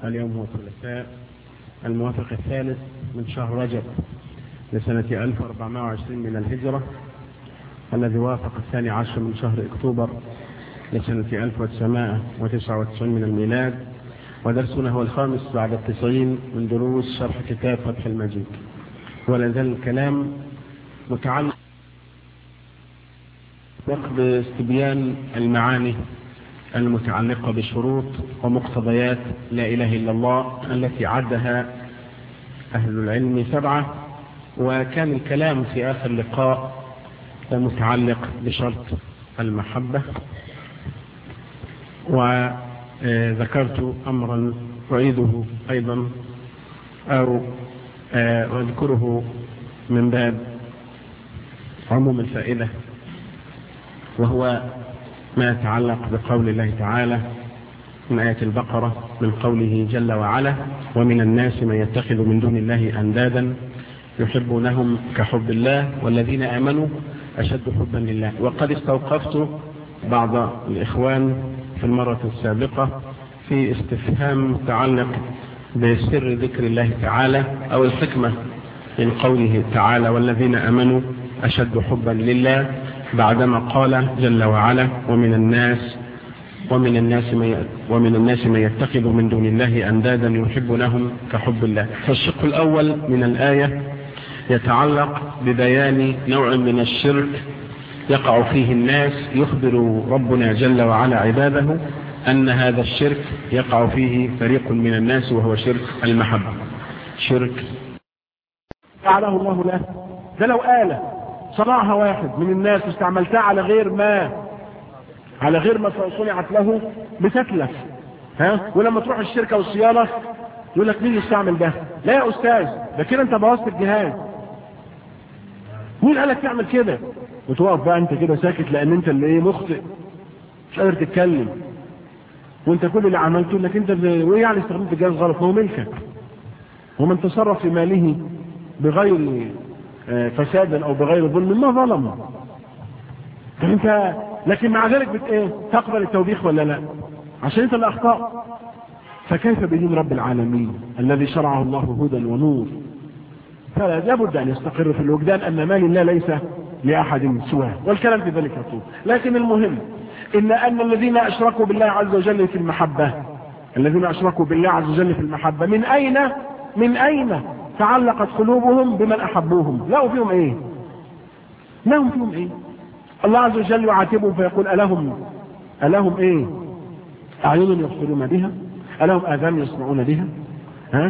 اليوم هو الثلاثاء الموافق الثالث من شهر رجب لسنة 1420 من الهجرة الذي وافق الثاني عشر من شهر اكتوبر لسنة 1999 من الميلاد ودرسنا هو الخامس بعد التسعين من دروس شرح كتاب فتح المجيد ولا زال الكلام متعلق باستبيان المعاني المتعلقة بشروط ومقتضيات لا إله إلا الله التي عدها أهل العلم سبعة وكان الكلام في آخر لقاء متعلق بشرط المحبة وذكرت أمرا أعيده أيضا أو أذكره من باب عموم الفائدة وهو ما يتعلق بقول الله تعالى من آية البقرة من قوله جل وعلا ومن الناس من يتخذ من دون الله أندادا يحبونهم كحب الله والذين آمنوا أشد حبا لله وقد استوقفت بعض الإخوان في المرة السابقة في استفهام متعلق بسر ذكر الله تعالى أو الحكمة من قوله تعالى والذين آمنوا أشد حبا لله بعدما قال جل وعلا ومن الناس ومن الناس من ومن الناس من يتخذ من دون الله أندادا يحبونهم كحب الله فالشق الأول من الآية يتعلق ببيان نوع من الشرك يقع فيه الناس يخبر ربنا جل وعلا عباده أن هذا الشرك يقع فيه فريق من الناس وهو شرك المحبة شرك فعله الله له ده لو آلة صنعها واحد من الناس استعملتها على غير ما على غير ما صنعت له بتتلف ها ولما تروح الشركة والصيانة يقول لك مين يستعمل ده لا يا أستاذ ده كده أنت بوظت الجهاز مين قالك تعمل كده وتقف بقى انت كده ساكت لان انت اللي ايه مخطئ مش قادر تتكلم وانت كل اللي عملته انك انت وايه يعني استخدمت الجهاز غلط هو ملكك ومن تصرف في ماله بغير فسادا او بغير ظلم ما ظلم طب انت لكن مع ذلك بت ايه تقبل التوبيخ ولا لا عشان انت اللي اخطأت فكيف بدين رب العالمين الذي شرعه الله هدى ونور فلا لابد ان يستقر في الوجدان ان مال الله ليس لأحد سواه والكلام في ذلك يطول لكن المهم إن أن الذين أشركوا بالله عز وجل في المحبة الذين أشركوا بالله عز وجل في المحبة من أين من أين تعلقت قلوبهم بمن أحبوهم لقوا فيهم إيه لهم فيهم إيه الله عز وجل يعاتبهم فيقول ألهم ألهم إيه أعين يبصرون بها ألهم آذان يسمعون بها ها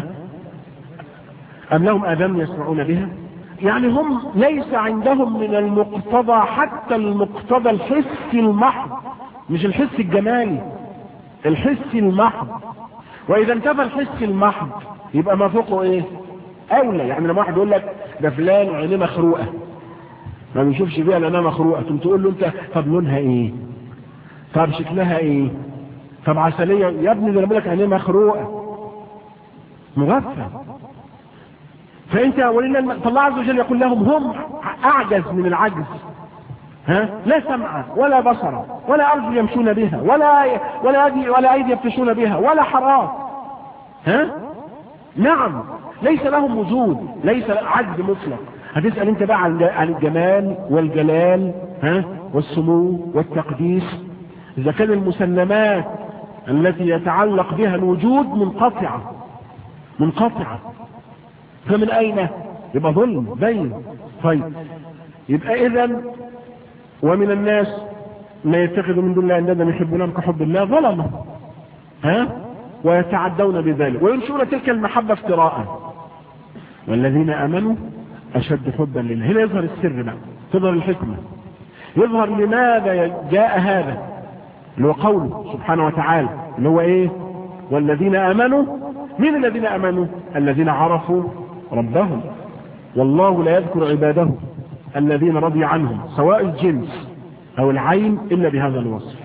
أم لهم آذان يسمعون بها يعني هم ليس عندهم من المقتضى حتى المقتضى الحسي المحض مش الحس الجمالي الحسي المحض واذا انتفى الحس المحض يبقى ما فوقه ايه اولى يعني لما واحد يقول لك ده فلان عينيه مخروقه ما بيشوفش بيها لانها مخروقه ثم تقول له انت طب لونها ايه طب شكلها ايه طب عسليه يا ابني ده انا بقول لك عينيه مخروقه مغفل فانت ولله فالله عز وجل يقول لهم هم اعجز من العجز ها لا سمع ولا بصر ولا ارجل يمشون بها ولا ولا ايدي ولا ايدي يبتشون بها ولا حرام ها نعم ليس لهم وجود ليس عجز مطلق هتسال انت بقى عن عن الجمال والجلال ها والسمو والتقديس اذا كان المسلمات التي يتعلق بها الوجود منقطعه منقطعه فمن اين يبقى ظلم بين طيب يبقى اذا ومن الناس ما يتخذ من دون الله اندادا يحبونهم كحب الله ظلمه ها ويتعدون بذلك وينشرون تلك المحبه افتراء والذين امنوا اشد حبا لله هنا يظهر السر بقى تظهر الحكمه يظهر لماذا جاء هذا اللي هو قوله سبحانه وتعالى اللي هو ايه والذين امنوا مين الذين امنوا الذين عرفوا ربهم والله لا يذكر عباده الذين رضي عنهم سواء الجنس او العين الا بهذا الوصف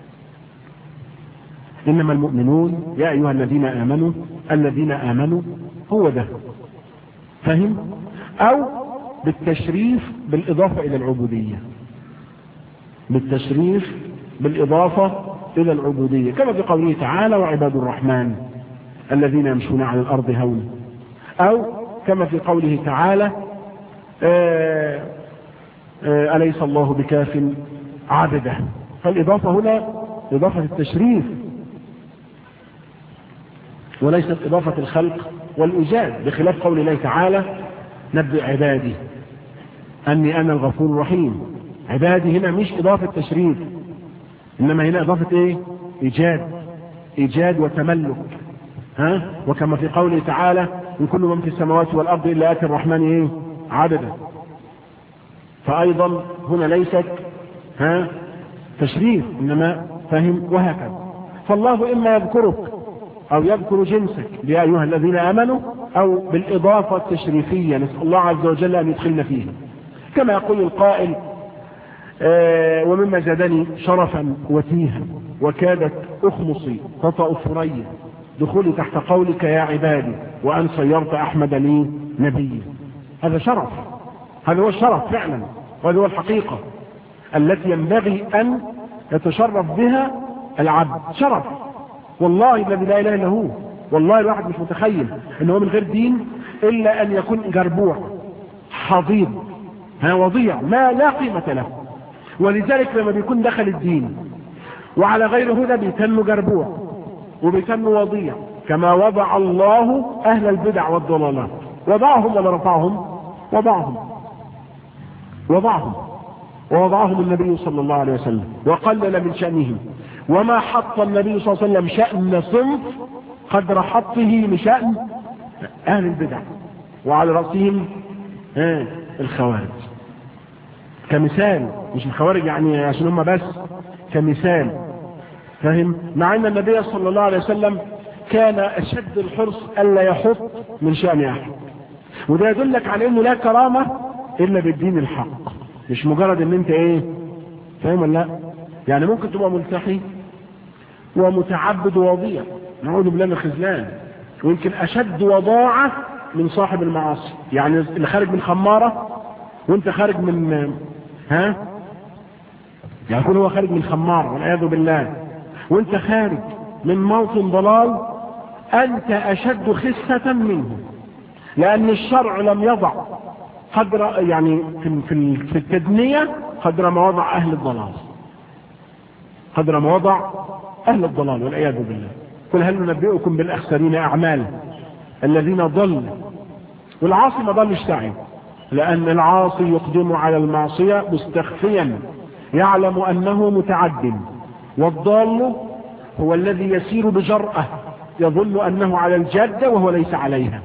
انما المؤمنون يا ايها الذين امنوا الذين امنوا هو ده فهم او بالتشريف بالاضافه الى العبوديه بالتشريف بالاضافه الى العبوديه كما في قوله تعالى وعباد الرحمن الذين يمشون على الأرض هونا أو كما في قوله تعالى آآ آآ أليس الله بكاف عبده فالإضافة هنا إضافة التشريف وليست إضافة الخلق والإيجاد بخلاف قول الله تعالى نبئ عبادي أني أنا الغفور الرحيم عبادي هنا مش إضافة تشريف إنما هنا إضافة إيه إيجاد إيجاد وتملك ها وكما في قوله تعالى إن كل من في السماوات والأرض إلا آتي الرحمن إيه عبدا فأيضا هنا ليست ها تشريف إنما فهم وهكذا فالله إما يذكرك أو يذكر جنسك يا أيها الذين آمنوا أو بالإضافة التشريفية نسأل الله عز وجل أن يدخلنا فيه كما يقول القائل آه ومما زادني شرفا وتيها وكادت أخمصي تطأ ثريا دخولي تحت قولك يا عبادي وأن صيرت أحمد لي نبيا هذا شرف هذا هو الشرف فعلا وهذا هو الحقيقة التي ينبغي أن يتشرف بها العبد شرف والله الذي لا إله إلا هو والله الواحد مش متخيل ان هو من غير دين إلا أن يكون جربوع حضيض ها وضيع ما لا قيمة له ولذلك لما بيكون دخل الدين وعلى غير هدى بيتن جربوع وبيتن وضيع كما وضع الله أهل البدع والضلالات وضعهم ولا رفعهم وضعهم وضعهم ووضعهم النبي صلى الله عليه وسلم وقلل من شأنهم وما حط النبي صلى الله عليه وسلم شأن صنف قدر حطه لشأن أهل البدع وعلى رأسهم الخوارج كمثال مش الخوارج يعني عشان هم بس كمثال فهم مع ان النبي صلى الله عليه وسلم كان اشد الحرص الا يحط من شأن احد وده يدلك على انه لا كرامة الا بالدين الحق مش مجرد ان انت ايه فاهم ولا لا يعني ممكن تبقى ملتحي ومتعبد وضيع نعوذ بالله من الخذلان ويمكن اشد وضاعة من صاحب المعاصي يعني اللي خارج من خمارة وانت خارج من ها يعني يكون هو خارج من خمار والعياذ بالله وانت خارج من موطن ضلال انت اشد خسة منه لان الشرع لم يضع قدر يعني في في في التدنية قدر ما وضع اهل الضلال قدر ما وضع اهل الضلال والعياذ بالله قل هل ننبئكم بالاخسرين اعمال الذين ضل والعاصي ما ضلش سعي لان العاصي يقدم على المعصية مستخفيا يعلم انه متعد والضال هو الذي يسير بجرأة يظن انه على الجادة وهو ليس عليها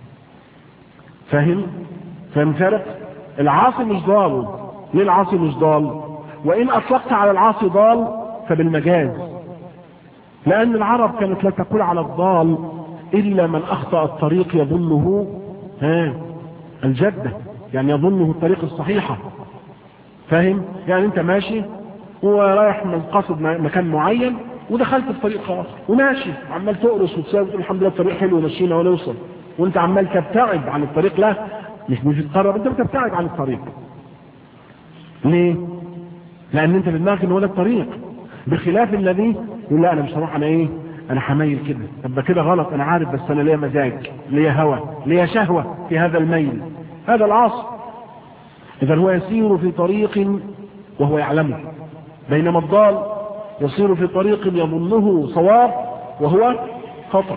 فهم فهم فرق العاصي مش ضال ليه العاصي مش ضال وان اطلقت على العاصي ضال فبالمجاز لان العرب كانت لا تقول على الضال الا من اخطأ الطريق يظنه ها الجدة يعني يظنه الطريق الصحيحة فاهم يعني انت ماشي ورايح من قصد مكان معين ودخلت في طريق خلاص وماشي عمال تقرص وتساوي وتقول الحمد لله الطريق حلو ومشينا ونوصل وانت عمال تبتعد عن الطريق لا مش مش تقرب انت بتبتعد عن الطريق ليه لان انت في دماغك ان هو ده الطريق بخلاف الذي يقول لا انا مش هروح انا ايه انا حمايل كده طب كده غلط انا عارف بس انا ليا مزاج ليا هوى ليا شهوة في هذا الميل هذا العاصي اذا هو يسير في طريق وهو يعلمه بينما الضال يسير في طريق يظنه صواب وهو خطأ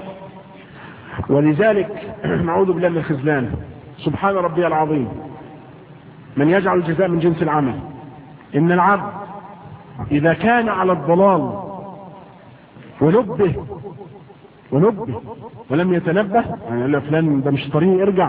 ولذلك نعوذ بالله من الخذلان سبحان ربي العظيم من يجعل الجزاء من جنس العمل ان العبد اذا كان على الضلال ونبه ونبه ولم يتنبه يعني لا فلان ده مش طريق ارجع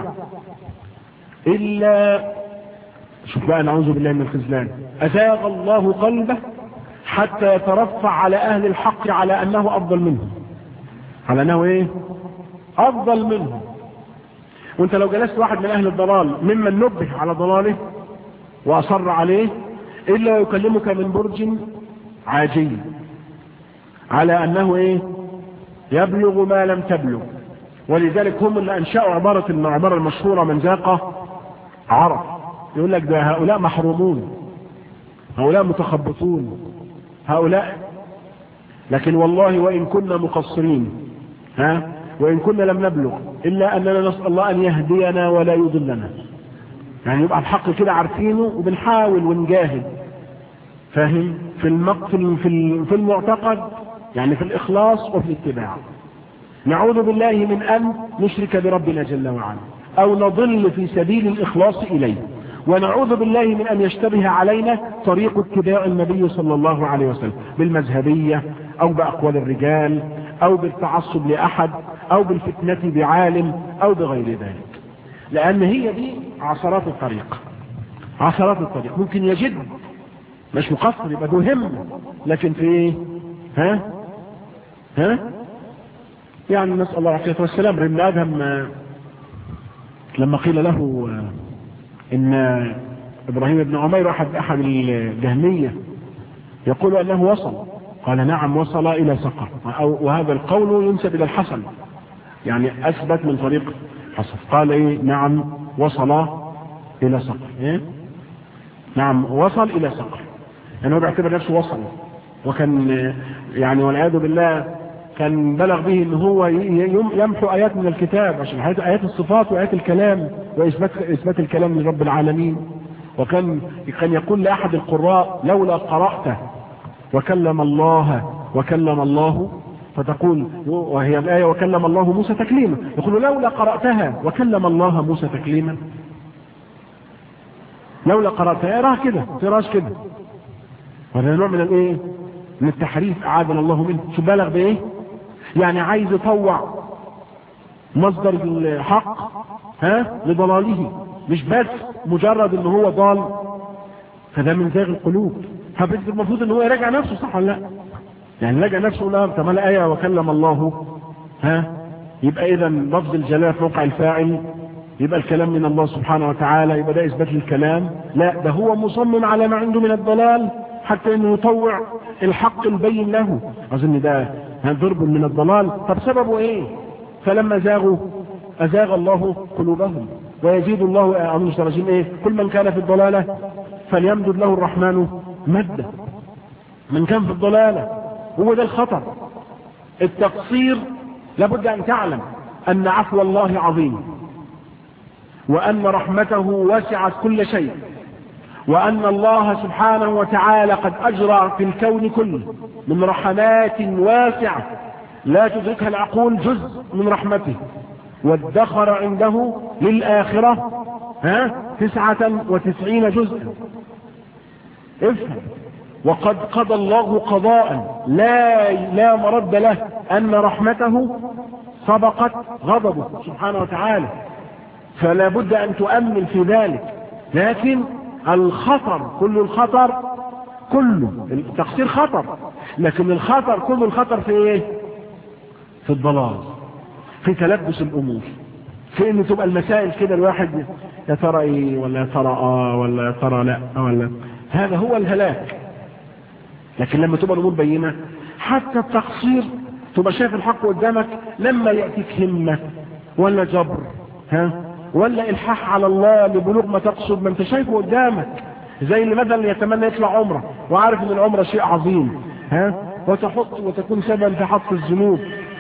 الا شوف بقى نعوذ بالله من الخذلان ازاغ الله قلبه حتى يترفع على اهل الحق على انه افضل منهم على انه ايه افضل منهم وانت لو جلست واحد من اهل الضلال ممن نبه على ضلاله واصر عليه الا يكلمك من برج عاجي على انه ايه يبلغ ما لم تبلغ ولذلك هم اللي انشأوا عبارة العبارة المشهورة من ذاق عرف يقول لك ده هؤلاء محرومون هؤلاء متخبطون هؤلاء لكن والله وإن كنا مقصرين ها وإن كنا لم نبلغ إلا أننا نسأل الله أن يهدينا ولا يضلنا يعني يبقى الحق كده عارفينه وبنحاول ونجاهد فاهم في المقتل في في المعتقد يعني في الإخلاص وفي الاتباع نعوذ بالله من أن نشرك بربنا جل وعلا أو نضل في سبيل الإخلاص إليه ونعوذ بالله من أن يشتبه علينا طريق اتباع النبي صلى الله عليه وسلم بالمذهبية أو بأقوال الرجال أو بالتعصب لأحد أو بالفتنة بعالم أو بغير ذلك لأن هي دي عصرات الطريق عصرات الطريق ممكن يجد مش مقصر يبقى ذو همة لكن في ايه ها ها يعني نسأل الله العافية والسلام ابن آدم لما قيل له ان ابراهيم بن عمير احد احد الجهمية يقول انه وصل قال نعم وصل الى سقر وهذا القول ينسب الى الحسن يعني اثبت من طريق حسن قال ايه نعم وصل الى سقر إيه؟ نعم وصل الى سقر يعني هو بيعتبر نفسه وصل وكان يعني والعياذ بالله كان بلغ به ان هو يمحو ايات من الكتاب عشان ايات الصفات وايات الكلام واثبات اثبات الكلام لرب العالمين وكان كان يقول لاحد القراء لولا قرات وكلم الله وكلم الله فتقول وهي الايه وكلم الله موسى تكليما يقول لولا قراتها وكلم الله موسى تكليما لولا قراتها اقراها كده تقراش كده وهذا نوع من الايه من التحريف اعاذنا الله منه شو بالغ بايه يعني عايز يطوع مصدر الحق ها لضلاله مش بس مجرد ان هو ضال فده من زاغ القلوب فبس المفروض ان هو يراجع نفسه صح ولا لا يعني راجع نفسه لا طب الايه وكلم الله ها يبقى اذا لفظ الجلاله في موقع الفاعل يبقى الكلام من الله سبحانه وتعالى يبقى ده اثبات للكلام لا ده هو مصمم على ما عنده من الضلال حتى انه يطوع الحق البين له اظن ده ضرب من الضلال طب سببه ايه فلما زاغوا ازاغ الله قلوبهم ويزيد الله اعوذ بالله ايه كل من كان في الضلاله فليمدد له الرحمن مدا من كان في الضلاله هو ده الخطر التقصير لابد ان تعلم ان عفو الله عظيم وان رحمته وسعت كل شيء وأن الله سبحانه وتعالى قد أجرى في الكون كله من رحمات واسعة لا تدركها العقول جزء من رحمته وادخر عنده للآخرة ها تسعة وتسعين جزءا افهم وقد قضى الله قضاء لا لا مرد له أن رحمته سبقت غضبه سبحانه وتعالى فلا بد أن تؤمن في ذلك لكن الخطر كل الخطر كله التقصير خطر لكن الخطر كل الخطر في ايه في الضلال في تلبس الامور في ان تبقى المسائل كده الواحد يا ترى ايه ولا يا ترى اه ولا يا ترى لا ولا هذا هو الهلاك لكن لما تبقى الامور بينه حتى التقصير تبقى شايف الحق قدامك لما ياتيك همه ولا جبر ها ولا الحاح على الله لبلوغ ما تقصد ما انت شايفه قدامك زي اللي مثلا يتمنى يطلع عمره وعارف ان العمره شيء عظيم ها وتحط وتكون سببا في حط الذنوب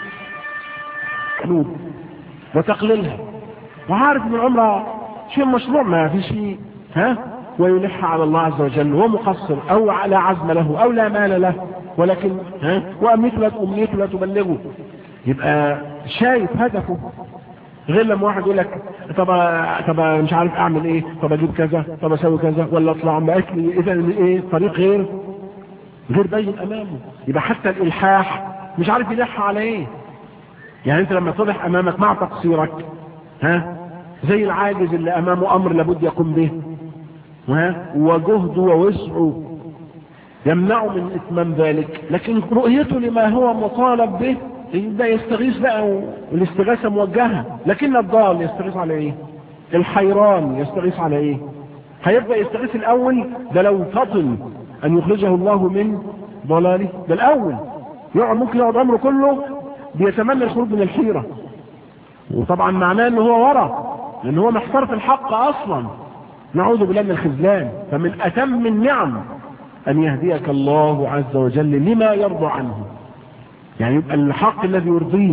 ذنوب وتقليلها وعارف ان العمره شيء مشروع ما في شيء ها ويلح على الله عز وجل وهو مقصر او لا عزم له او لا مال له ولكن ها وامنيته لا امنيته لا تبلغه يبقى شايف هدفه غير لما واحد يقول لك طب طب مش عارف اعمل ايه طب اجيب كذا طب اسوي كذا ولا اطلع ما اكلي اذا ايه طريق غير غير باين امامه يبقى حتى الالحاح مش عارف يلح على ايه يعني انت لما تضح امامك مع تقصيرك ها زي العاجز اللي امامه امر لابد يقوم به ها وجهده ووسعه يمنعه من اتمام ذلك لكن رؤيته لما هو مطالب به يبدا يستغيث بقى والاستغاثه موجهه لكن الضال يستغيث على ايه الحيران يستغيث على ايه هيبدا يستغيث الاول ده لو فطن ان يخرجه الله من ضلاله ده الاول يقعد ممكن يقعد عمره كله بيتمنى الخروج من الحيره وطبعا معناه ان هو ورا لان هو محتار في الحق اصلا نعوذ بالله من الخذلان فمن اتم النعم ان يهديك الله عز وجل لما يرضى عنه يعني يبقى الحق الذي يرضيه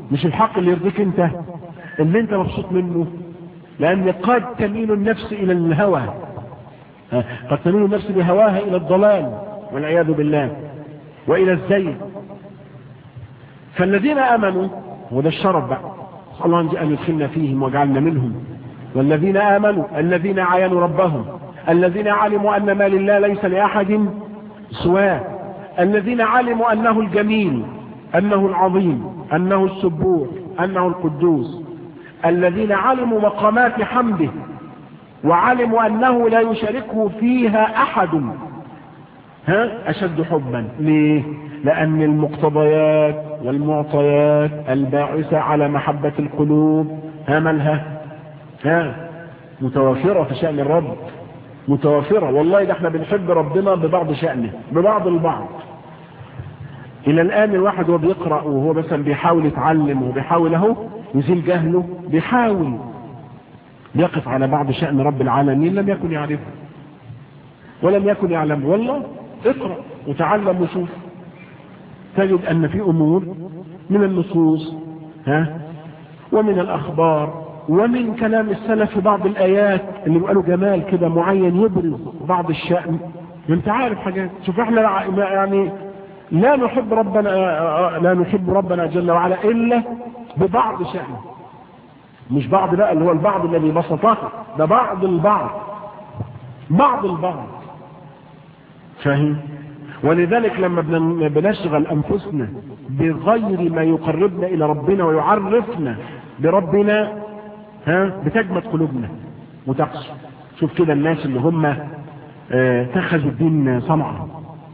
مش الحق اللي يرضيك انت اللي انت مبسوط منه لان قد تميل النفس الى الهوى قد تميل النفس بهواها الى الضلال والعياذ بالله والى الزيغ فالذين امنوا وده الشرف بقى نسال الله ان يدخلنا فيهم وجعلنا منهم والذين امنوا الذين عاينوا ربهم الذين علموا ان ما لله ليس لاحد سواه الذين علموا انه الجميل انه العظيم انه السبوح انه القدوس الذين علموا مقامات حمده وعلموا انه لا يشاركه فيها احد ها اشد حبا ليه لان المقتضيات والمعطيات الباعثة على محبة القلوب ها مالها ها متوافرة في شأن الرب متوافرة والله ده احنا بنحب ربنا ببعض شأنه ببعض البعض الى الان الواحد وهو بيقرأ وهو مثلا بيحاول يتعلم وبيحاول اهو يزيل جهله بيحاول يقف على بعض شأن رب العالمين لم يكن يعرفه ولم يكن يعلم والله اقرأ وتعلم وشوف تجد ان في امور من النصوص ها ومن الاخبار ومن كلام السلف في بعض الايات اللي بيقولوا جمال كده معين يبرز بعض الشأن انت عارف حاجات شوف احنا يعني لا نحب ربنا لا نحب ربنا جل وعلا الا ببعض شأنه مش بعض بقى اللي هو البعض الذي بسطه ده بعض البعض بعض البعض فاهم ولذلك لما بنشغل انفسنا بغير ما يقربنا الى ربنا ويعرفنا بربنا ها بتجمد قلوبنا وتقسو شوف كده الناس اللي هم اه اتخذوا الدين صنعا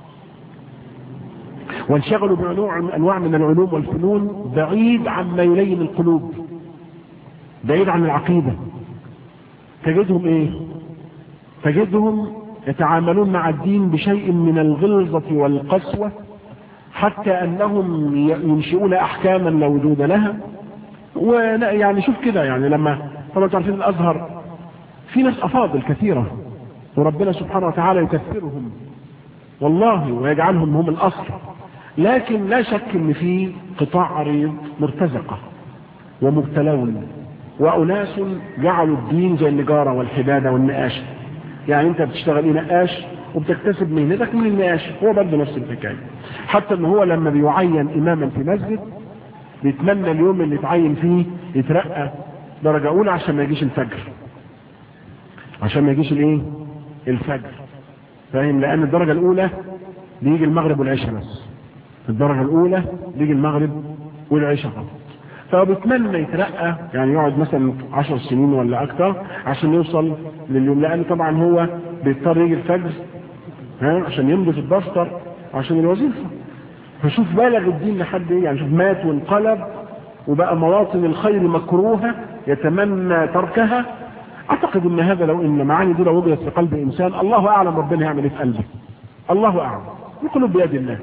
وانشغلوا بانواع انواع من العلوم والفنون بعيد عما يلين القلوب بعيد عن العقيدة تجدهم ايه تجدهم يتعاملون مع الدين بشيء من الغلظة والقسوة حتى انهم ينشئون احكاما لا وجود لها ويعني شوف كده يعني لما طبعا تعرفين الازهر في ناس افاضل كثيرة وربنا سبحانه وتعالى يكثرهم والله ويجعلهم هم الاصل لكن لا شك ان في قطاع عريض مرتزقة ومبتلون واناس جعلوا الدين زي النجارة والحدادة والنقاشة يعني انت بتشتغل ايه نقاش وبتكتسب مهنتك من النقاش هو برضه نفس الحكاية حتى ان هو لما بيعين اماما في مسجد بيتمنى اليوم اللي يتعين فيه يترقى درجة اولى عشان ما يجيش الفجر عشان ما يجيش الايه الفجر فاهم لان الدرجة الاولى بيجي المغرب والعشاء بس الدرجة الاولى بيجي المغرب والعشاء فقط فهو بيتمنى يترقى يعني يقعد مثلا عشر سنين ولا اكتر عشان يوصل لليوم لان طبعا هو بيضطر يجي الفجر ها عشان يمضي في الدفتر عشان الوظيفة فشوف بالغ الدين لحد ايه يعني شوف مات وانقلب وبقى مواطن الخير مكروهة يتمنى تركها اعتقد ان هذا لو ان معاني دي لو وجدت في قلب انسان الله اعلم ربنا يعمل ايه في قلبه الله اعلم القلوب بيد الله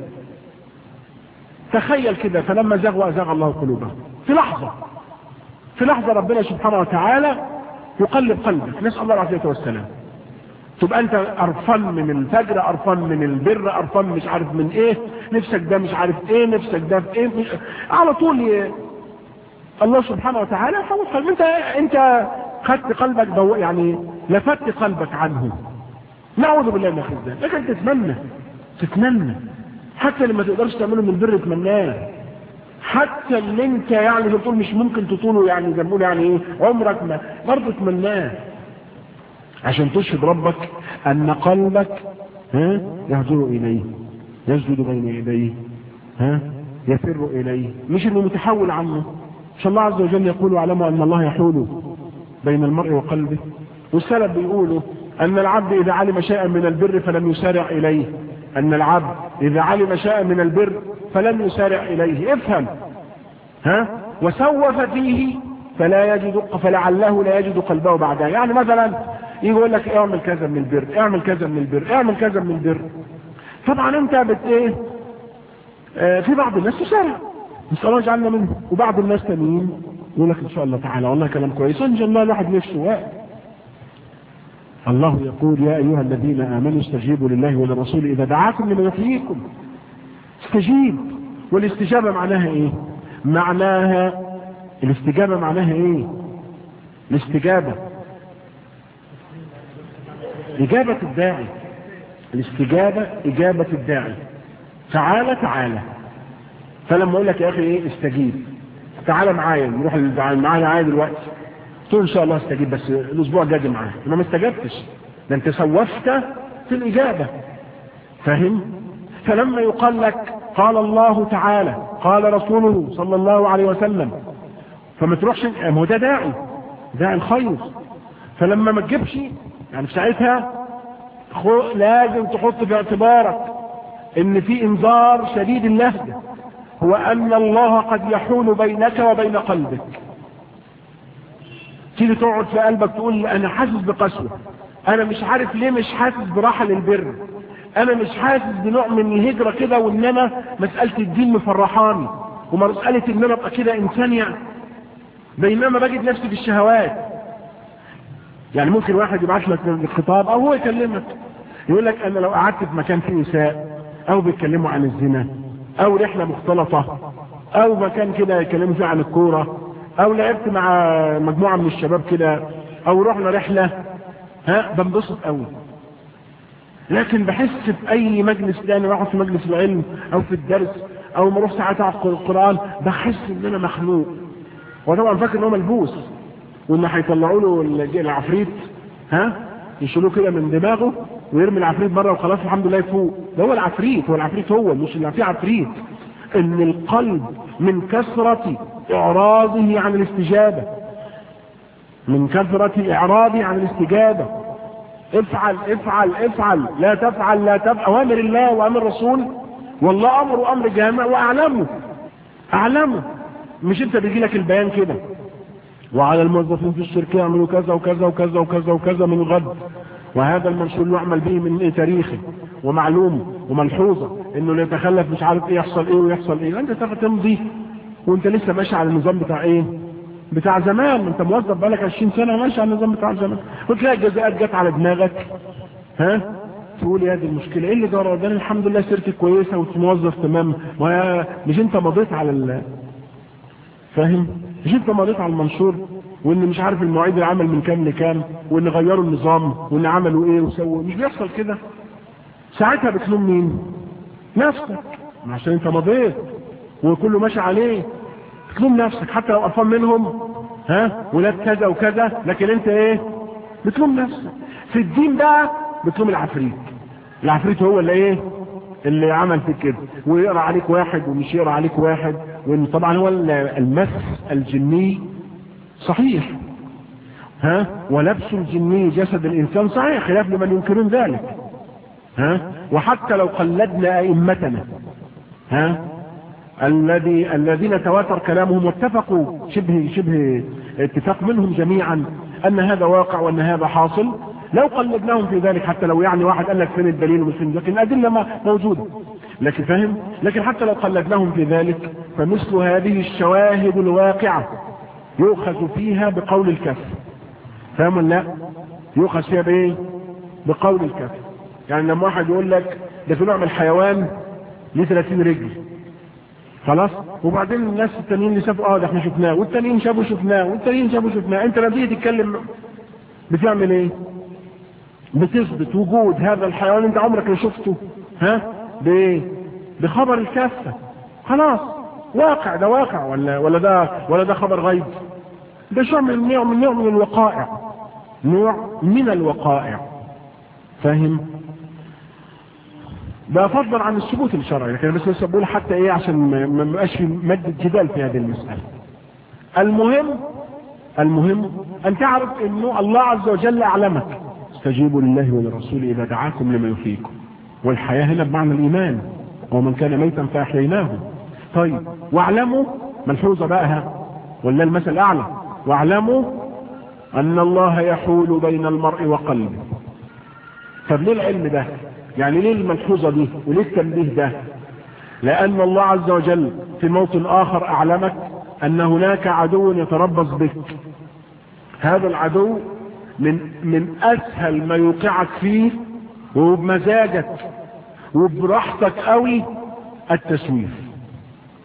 تخيل كده فلما زغوا ازاغ الله قلوبهم في لحظة في لحظة ربنا سبحانه وتعالى يقلب قلبك نسأل الله العافية والسلام تبقى انت قرفان من الفجر قرفان من البر قرفان مش عارف من ايه نفسك ده مش عارف ايه نفسك ده في ايه مش على طول ي... الله سبحانه وتعالى يحول قلبك انت انت خدت قلبك دو... يعني لفت قلبك عنه نعوذ بالله من الخزان لكن تتمنى تتمنى حتى اللي ما تقدرش تعمله من البر تتمناه حتى اللي انت يعني بتقول مش ممكن تطوله يعني زي ما يعني ايه عمرك ما برضه تمناه عشان تشهد ربك ان قلبك ها يهجر اليه يسجد بين يديه ها يفر اليه مش انه متحول عنه عشان الله عز وجل يقول واعلموا ان الله يحول بين المرء وقلبه والسلف بيقولوا ان العبد اذا علم شيئا من البر فلم يسارع اليه ان العبد اذا علم شيئا من البر فلم يسارع اليه افهم ها وسوف فيه فلا يجد فلعله لا يجد قلبه بعدها يعني مثلا يقول لك اعمل كذا من البر اعمل كذا من البر اعمل كذا من البر طبعا انت بت ايه آه في بعض الناس تسارع نسال الله يجعلنا منه وبعض الناس تانيين يقول لك ان شاء الله تعالى والله كلام كويس ان شاء الله الواحد نفسه واقف الله يقول يا ايها الذين امنوا استجيبوا لله وللرسول اذا دعاكم لما يحييكم استجيب والاستجابه معناها ايه معناها الاستجابة معناها ايه الاستجابة إجابة الداعي الاستجابة إجابة الداعي تعالى تعالى فلما أقول لك يا أخي إيه استجيب تعالى معايا نروح معايا معايا دلوقتي تقول إن شاء الله استجيب بس الأسبوع الجاي معايا أنا ما استجبتش ده أنت سوفت في الإجابة فاهم فلما يقال لك قال الله تعالى قال رسوله صلى الله عليه وسلم فما تروحش ما هو ده داعي داعي الخير فلما ما تجيبش يعني في ساعتها لازم تحط في اعتبارك ان في انذار شديد اللهجة هو ان الله قد يحول بينك وبين قلبك تيجي تقعد في قلبك تقول انا حاسس بقسوة انا مش عارف ليه مش حاسس براحة للبر انا مش حاسس بنوع من الهجرة كده وانما مسألة الدين مفرحاني ومسألة ان انا ابقى كده انسان يعني بينما بجد نفسي في الشهوات يعني ممكن واحد يبعث لك الخطاب او هو يكلمك يقول لك انا لو قعدت في مكان فيه نساء او بيتكلموا عن الزنا او رحلة مختلطة او مكان كده يتكلموا فيه عن الكورة او لعبت مع مجموعة من الشباب كده او رحنا رحلة ها بنبسط قوي لكن بحس في اي مجلس تاني واحد في مجلس العلم او في الدرس او ما اروح ساعات اقرا القران بحس ان انا مخنوق وطبعا فاكر ان هو ملبوس وان هيطلعوا له العفريت ها يشيلوه كده من دماغه ويرمي العفريت بره وخلاص الحمد لله يفوق ده هو العفريت هو العفريت هو مش اللي فيه عفريت ان القلب من كثرة اعراضه عن الاستجابة من كثرة اعراضه عن الاستجابة افعل افعل افعل لا تفعل لا تفعل اوامر الله وامر الرسول والله امر امر جامع واعلمه اعلمه مش انت بيجي لك البيان كده وعلى الموظفين في الشركة يعملوا كذا وكذا وكذا وكذا وكذا من الغد وهذا المنشور يعمل به من ايه تاريخي ومعلوم وملحوظة انه اللي يتخلف مش عارف ايه يحصل ايه ويحصل ايه انت تمضي وانت لسه ماشي على النظام بتاع ايه بتاع زمان انت موظف بقالك 20 سنة ماشي على النظام بتاع زمان وتلاقي الجزاءات جت على دماغك ها تقول يا دي المشكلة ايه اللي جرى ده الحمد لله سيرتي كويسة وموظف تمام مش انت مضيت على ال... فاهم مش انت مضيت على المنشور وان مش عارف المواعيد العمل من كام لكام وان غيروا النظام وان عملوا ايه وسووا مش بيحصل كده ساعتها بتلوم مين نفسك عشان انت مضيت وكله ماشي عليه بتلوم نفسك حتى لو قرفان منهم ها ولاد كذا وكذا لكن انت ايه بتلوم نفسك في الدين بقى بتلوم العفريت العفريت هو اللي ايه اللي عمل فيك كده ويقرا عليك واحد ومش يقرا عليك واحد وان طبعا هو المس الجني صحيح ها ولبس الجني جسد الانسان صحيح خلاف لمن ينكرون ذلك ها وحتى لو قلدنا ائمتنا ها الذي الذين تواتر كلامهم واتفقوا شبه شبه اتفاق منهم جميعا ان هذا واقع وان هذا حاصل لو قلدناهم في ذلك حتى لو يعني واحد قال لك فين الدليل ومش فين لكن الادله ما موجوده لكن فاهم لكن حتى لو قلدناهم في ذلك فمثل هذه الشواهد الواقعه يؤخذ فيها بقول الكف فاهم ولا لا يؤخذ فيها بايه بقول الكف يعني لما واحد يقول لك ده في نوع من الحيوان ليه 30 رجل خلاص وبعدين الناس التانيين اللي شافوا اه ده احنا شفناه والتانيين شافوا شفناه والتانيين شافوا شفناه انت لما تيجي تتكلم بتعمل ايه بتثبت وجود هذا الحيوان انت عمرك ما شفته ها بايه بخبر الكافه خلاص واقع ده واقع ولا ولا ده ولا ده خبر غيب ده شيء من نوع من نوع من الوقائع نوع من الوقائع فاهم ده فضلا عن الثبوت الشرعي لكن بس لسه بقول حتى ايه عشان ما يبقاش في مادة جدال في هذه المسألة المهم المهم ان تعرف انه الله عز وجل اعلمك استجيبوا لله وللرسول اذا دعاكم لما يحييكم والحياة هنا بمعنى الايمان ومن كان ميتا فاحييناه طيب واعلموا ملحوظة بقى ولا المثل الاعلى واعلموا ان الله يحول بين المرء وقلبه طب ليه العلم ده يعني ليه الملحوظة دي وليه التنبيه ده لان الله عز وجل في موطن اخر اعلمك ان هناك عدو يتربص بك هذا العدو من من اسهل ما يوقعك فيه وبمزاجك وبراحتك قوي التسويف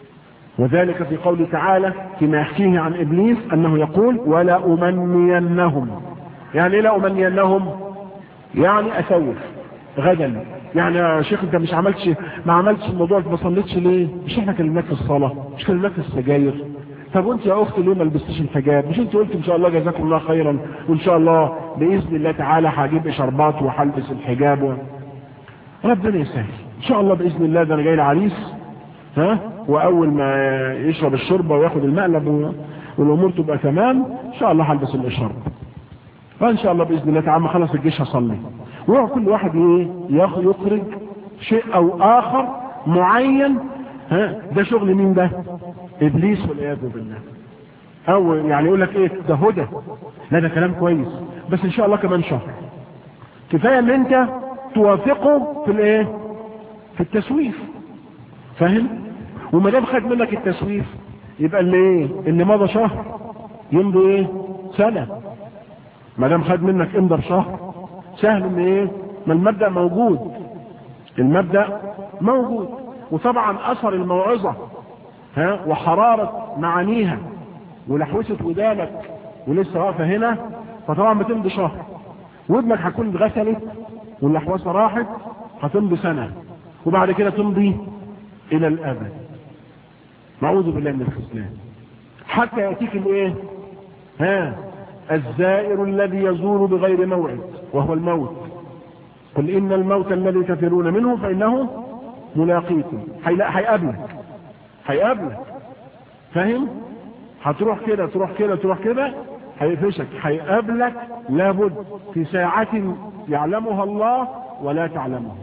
وذلك في قوله تعالى فيما يحكيه عن ابليس انه يقول ولا امنينهم يعني ايه لا امنينهم يعني اسوف غدا يعني يا شيخ انت مش عملتش ما عملتش الموضوع ما صليتش ليه مش احنا كلمناك في الصلاه مش كلمناك في السجاير طب وانت يا اختي ليه ما لبستيش الحجاب مش انت قلت ان شاء الله جزاكم الله خيرا وان شاء الله باذن الله تعالى هجيب اشاربات وهلبس الحجاب و... ربنا يسهل ان شاء الله باذن الله ده انا جاي العريس ها واول ما يشرب الشوربه وياخد المقلب و... والامور تبقى تمام ان شاء الله هلبس الاشارب فان شاء الله باذن الله تعالى خلص الجيش هصلي ويقعد كل واحد ايه يخرج شيء او اخر معين ها ده شغل مين ده ابليس والعياذ بالله او يعني يقول لك ايه ده هدى لا ده كلام كويس بس ان شاء الله كمان شهر كفايه ان انت توافقه في الايه في التسويف فاهم وما دام خد منك التسويف يبقى اللي ايه اللي مضى شهر يمضي ايه سنه ما دام خد منك امضى بشهر سهل ان ايه ما المبدا موجود المبدا موجود وطبعا اثر الموعظه ها وحراره معانيها ولحوسه ودانك ولسه واقفه هنا فطبعا بتمضي شهر ودنك هتكون اتغسلت واللحوسه راحت هتمضي سنه وبعد كده تمضي الى الابد نعوذ بالله من الخذلان حتى ياتيك الايه ها الزائر الذي يزور بغير موعد وهو الموت قل ان الموت الذي تفرون منه فانه ملاقيكم هيقابلك هيقابلك فاهم هتروح كده تروح كده تروح كده هيقفشك هيقابلك لابد في ساعة يعلمها الله ولا تعلمها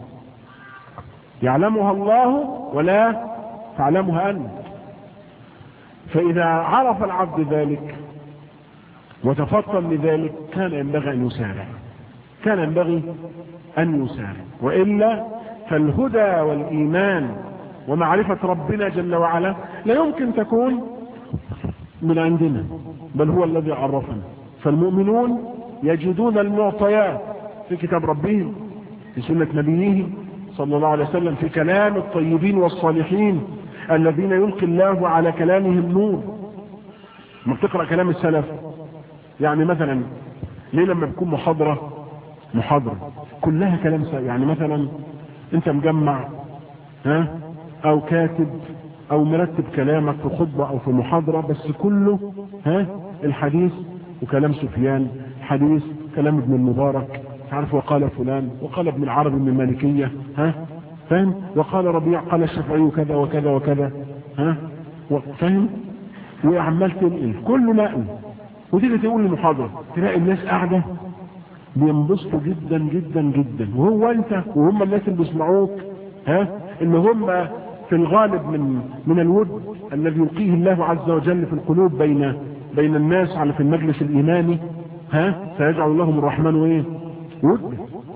يعلمها الله ولا تعلمها أنت فإذا عرف العبد ذلك وتفطن لذلك كان ينبغي أن يسارع كان ينبغي أن يسارع وإلا فالهدى والإيمان ومعرفة ربنا جل وعلا لا يمكن تكون من عندنا بل هو الذي عرفنا فالمؤمنون يجدون المعطيات في كتاب ربهم في سنة نبيه صلى الله عليه وسلم في كلام الطيبين والصالحين الذين يلقي الله على كلامهم نور ما بتقرأ كلام السلف يعني مثلا ليه لما بتكون محاضرة محاضرة كلها كلام سلف يعني مثلا انت مجمع ها او كاتب او مرتب كلامك في خطبة او في محاضرة بس كله ها الحديث وكلام سفيان حديث كلام ابن المبارك عارف وقال فلان وقال ابن العربي من المالكية ها فاهم وقال ربيع قال الشافعي كذا وكذا وكذا ها فاهم وعمال تنقل كله نقل وتيجي تقول المحاضرة تلاقي الناس قاعدة بينبسطوا جدا جدا جدا وهو انت وهم الناس اللي بيسمعوك ها ان هم في الغالب من من الود الذي يلقيه الله عز وجل في القلوب بين بين الناس على في المجلس الايماني ها سيجعل لهم الرحمن ايه ود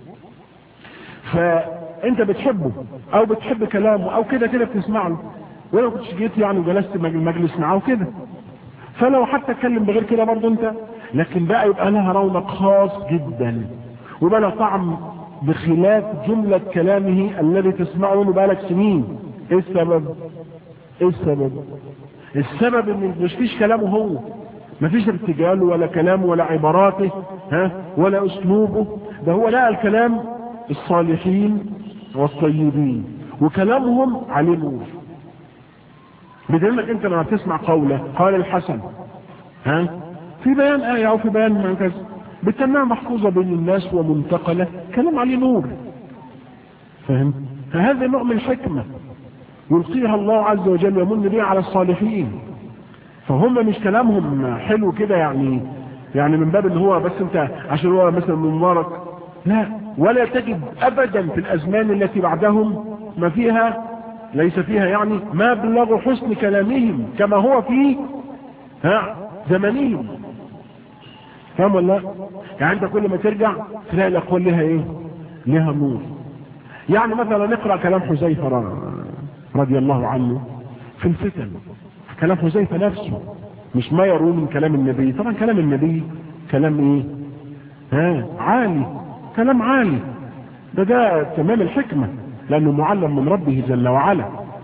فانت بتحبه او بتحب كلامه او كده كده بتسمع له ولو كنتش جيت يعني وجلست المجلس معاه وكده فلو حتى اتكلم بغير كده برضه انت لكن بقى يبقى لها رونق خاص جدا ويبقى لها طعم بخلاف جملة كلامه الذي تسمعه منه بقالك سنين ايه السبب ايه السبب السبب ان مش فيش كلامه هو ما فيش ارتجاله ولا كلامه ولا عباراته ها ولا اسلوبه ده هو لقى الكلام الصالحين والطيبين وكلامهم عليه نور بدليل انت لما تسمع قوله قال الحسن ها في بيان آية او في بيان من كذا بتنها محفوظة بين الناس ومنتقلة كلام عليه نور فهم فهذا نوع من الحكمة يلقيها الله عز وجل ويمن بها على الصالحين فهم مش كلامهم حلو كده يعني يعني من باب ان هو بس انت عشان هو مثلا من مبارك لا ولا تجد ابدا في الازمان التي بعدهم ما فيها ليس فيها يعني ما بلغوا حسن كلامهم كما هو في ها زمنهم فاهم ولا يعني انت كل ما ترجع تلاقي الاقوال لها ايه لها نور يعني مثلا نقرا كلام حذيفه رضي الله عنه في الفتن كلام حذيفه نفسه مش ما يروي من كلام النبي طبعا كلام النبي كلام ايه ها عالي كلام عالي ده ده تمام الحكمه لانه معلم من ربه جل وعلا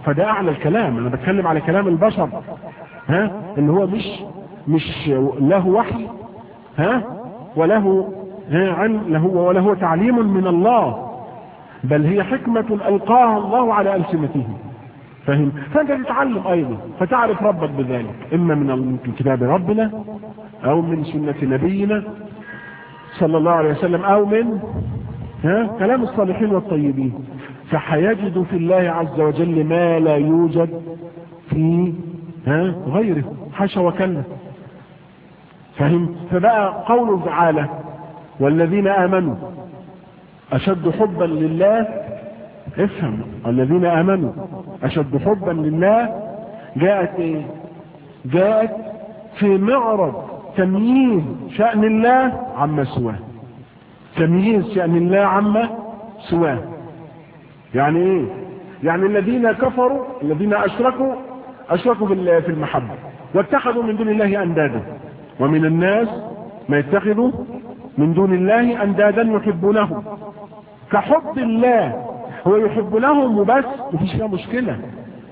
فده اعلى الكلام انا بتكلم على كلام البشر ها ان هو مش مش له وحي ها وله ها عن له ولا هو تعليم من الله بل هي حكمة ألقاها الله على ألسنتهم فهم فأنت تتعلم أيضا فتعرف ربك بذلك إما من كتاب ربنا أو من سنة نبينا صلى الله عليه وسلم أو من ها كلام الصالحين والطيبين فحيجد في الله عز وجل ما لا يوجد في ها غيره حاشا وكلا فهم فبقى قوله تعالى والذين آمنوا أشد حبا لله افهم الذين آمنوا أشد حبا لله جاءت ايه جاءت في معرض تمييز شأن الله عما سواه تمييز شأن الله عما سواه يعني ايه يعني الذين كفروا الذين اشركوا اشركوا في المحبة واتخذوا من دون الله اندادا ومن الناس ما يتخذوا من دون الله اندادا يحبونهم كحب الله هو يحب لهم وبس مفيش فيها مشكلة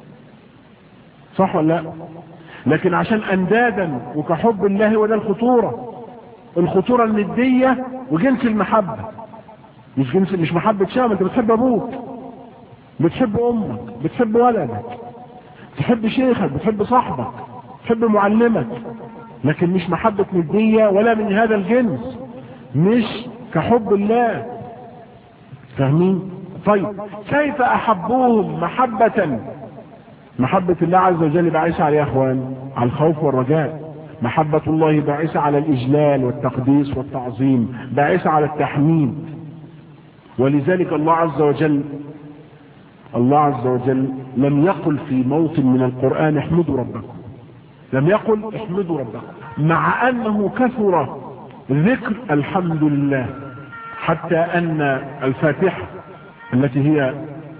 صح ولا لا لكن عشان اندادا وكحب الله هو ده الخطورة الخطورة الندية وجنس المحبة مش جنس مش محبة شام انت بتحب ابوك بتحب امك بتحب ولدك تحب شيخك بتحب صاحبك تحب معلمك لكن مش محبة ندية ولا من هذا الجنس مش كحب الله فاهمين طيب كيف احبوهم محبة محبة الله عز وجل باعثة على يا اخوان على الخوف والرجاء محبة الله باعثة على الاجلال والتقديس والتعظيم باعثة على التحميد ولذلك الله عز وجل الله عز وجل لم يقل في موطن من القرآن احمدوا ربكم لم يقل احمدوا ربكم مع انه كثر ذكر الحمد لله حتى ان الفاتحة التي هي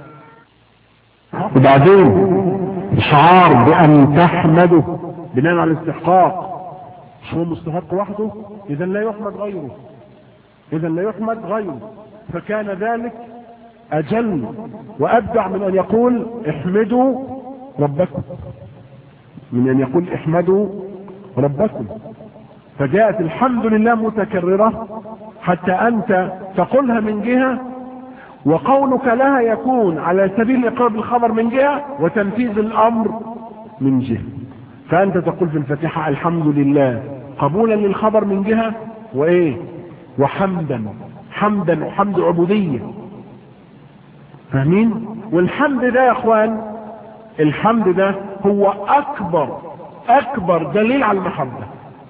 وبعدين شعار بان تحمده بناء على الاستحقاق مش هو مستحق وحده اذا لا يحمد غيره اذا لا يحمد غيره فكان ذلك اجل وابدع من ان يقول احمدوا ربكم من ان يقول احمدوا ربكم فجاءت الحمد لله متكررة حتى انت تقولها من جهة وقولك لها يكون على سبيل اقرار الخبر من جهة وتنفيذ الامر من جهة فانت تقول في الفاتحة الحمد لله قبولا للخبر من جهة وايه وحمدا حمدا وحمد عبودية فاهمين والحمد ده يا اخوان الحمد ده هو اكبر اكبر دليل على المحبة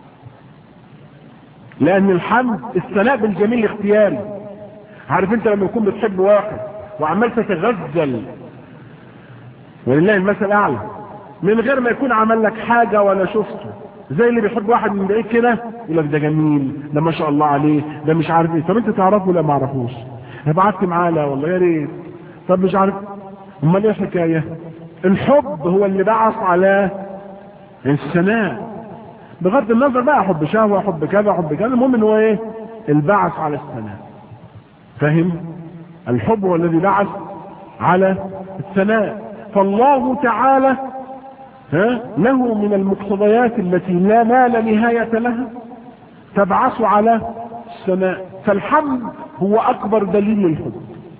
لان الحمد الثناء بالجميل اختياري عارف انت لما يكون بتحب واحد وعمال تتغزل ولله المثل الاعلى من غير ما يكون عمل لك حاجة ولا شفته زي اللي بيحب واحد من بعيد كده يقول لك ده جميل ده ما شاء الله عليه ده مش عارف ايه طب انت تعرفه ولا ما اعرفوش بعت معاه لا والله يا ريت طب مش عارف امال ايه الحكايه الحب هو اللي بعث على الثناء بغض النظر بقى حب شهوه حب كذا حب كذا المهم ان هو ايه البعث على الثناء فاهم الحب هو الذي بعث على الثناء فالله تعالى ها له من المقتضيات التي لا مال نهاية لها تبعث على السماء فالحمد هو اكبر دليل للحب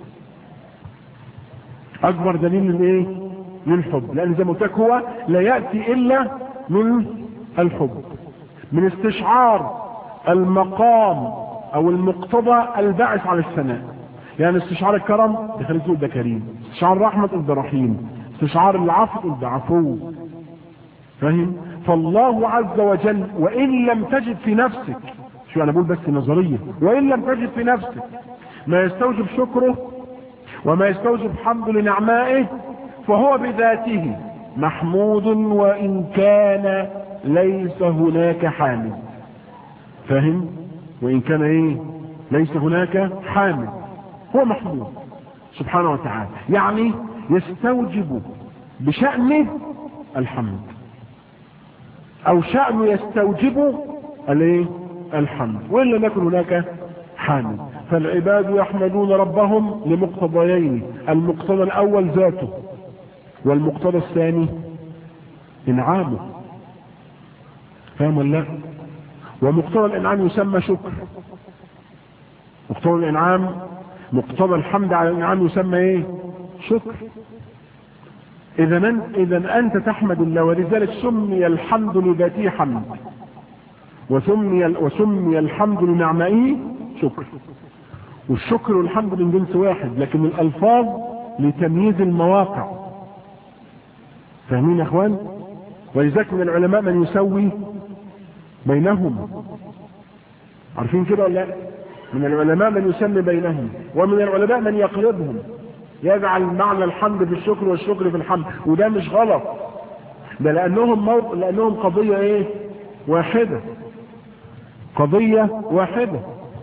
اكبر دليل للايه للحب لان زي ما قلت لك هو لا ياتي الا من الحب من استشعار المقام او المقتضى الباعث على الثناء يعني استشعار الكرم يخليك تقول ده كريم استشعار الرحمه تقول ده رحيم استشعار العفو تقول ده عفو فاهم فالله عز وجل وان لم تجد في نفسك شو انا بقول بس نظرية وان لم تجد في نفسك ما يستوجب شكره وما يستوجب حمد لنعمائه فهو بذاته محمود وان كان ليس هناك حامد فاهم وان كان ايه ليس هناك حامد هو محمود سبحانه وتعالى يعني يستوجب بشأنه الحمد او شأنه يستوجب الايه الحمد وإن لم يكن هناك حامد فالعباد يحمدون ربهم لمقتضيين المقتضى الأول ذاته والمقتضى الثاني انعامه فاهم ولا لا ومقتضى الانعام يسمى شكر مقتضى الانعام مقتضى الحمد على الانعام يسمى ايه شكر اذا من اذا انت تحمد الله ولذلك سمي الحمد لذاته حمد وسمي وسمي الحمد لنعمائه شكر والشكر والحمد من جنس واحد لكن الالفاظ لتمييز المواقع فاهمين يا اخوان ولذلك من العلماء من يسوي بينهم عارفين كده ولا لا من العلماء من يسمي بينهم ومن العلماء من يقلبهم يجعل معنى الحمد في الشكر والشكر في الحمد وده مش غلط ده لانهم موق... لانهم قضيه ايه واحده قضيه واحده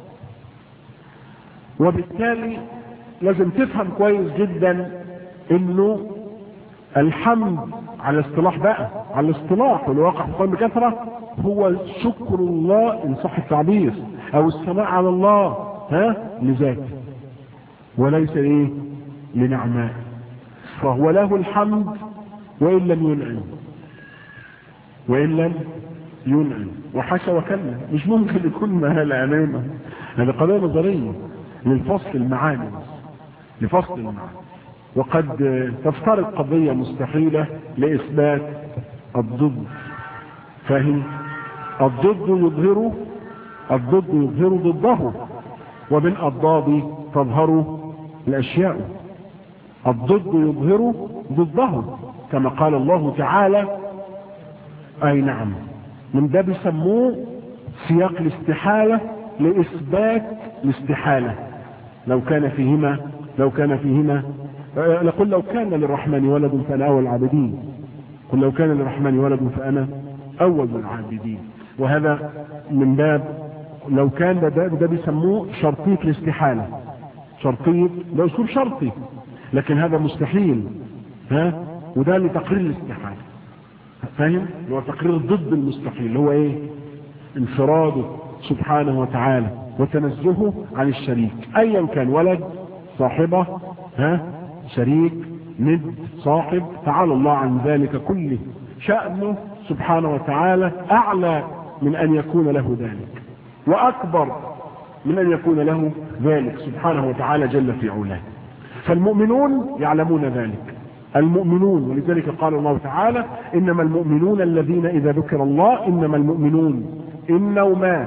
وبالتالي لازم تفهم كويس جدا انه الحمد على الاصطلاح بقى على الاصطلاح والواقع في القرآن بكثرة هو شكر الله ان صح التعبير او الثناء على الله ها لذاته وليس ايه لنعماء فهو له الحمد وان لم ينعم وان لم ينعم وحاشا وكلا مش ممكن يكون مهال امامه هذه قضيه نظريه للفصل المعاني لفصل المعاني وقد تفترض قضية مستحيلة لإثبات الضد فاهم الضد يظهر الضد يظهر ضده وبالأضداد تظهر الأشياء الضد يظهر ضده كما قال الله تعالى أي نعم من ده بيسموه سياق الاستحالة لإثبات الاستحالة لو كان فيهما لو كان فيهما نقول لو كان للرحمن ولد فانا اول العابدين قل لو كان للرحمن ولد فانا اول العابدين وهذا من باب لو كان ده, ده, ده بيسموه شرطيه الاستحاله شرطيه ده اسلوب شرطي لكن هذا مستحيل ها وده لتقرير الاستحاله فاهم اللي هو تقرير ضد المستحيل اللي هو ايه انفراده سبحانه وتعالى وتنزهه عن الشريك ايا كان ولد صاحبه ها شريك ند صاحب تعالى الله عن ذلك كله شأنه سبحانه وتعالى أعلى من أن يكون له ذلك وأكبر من أن يكون له ذلك سبحانه وتعالى جل في علاه فالمؤمنون يعلمون ذلك المؤمنون ولذلك قال الله تعالى إنما المؤمنون الذين إذا ذكر الله إنما المؤمنون إنما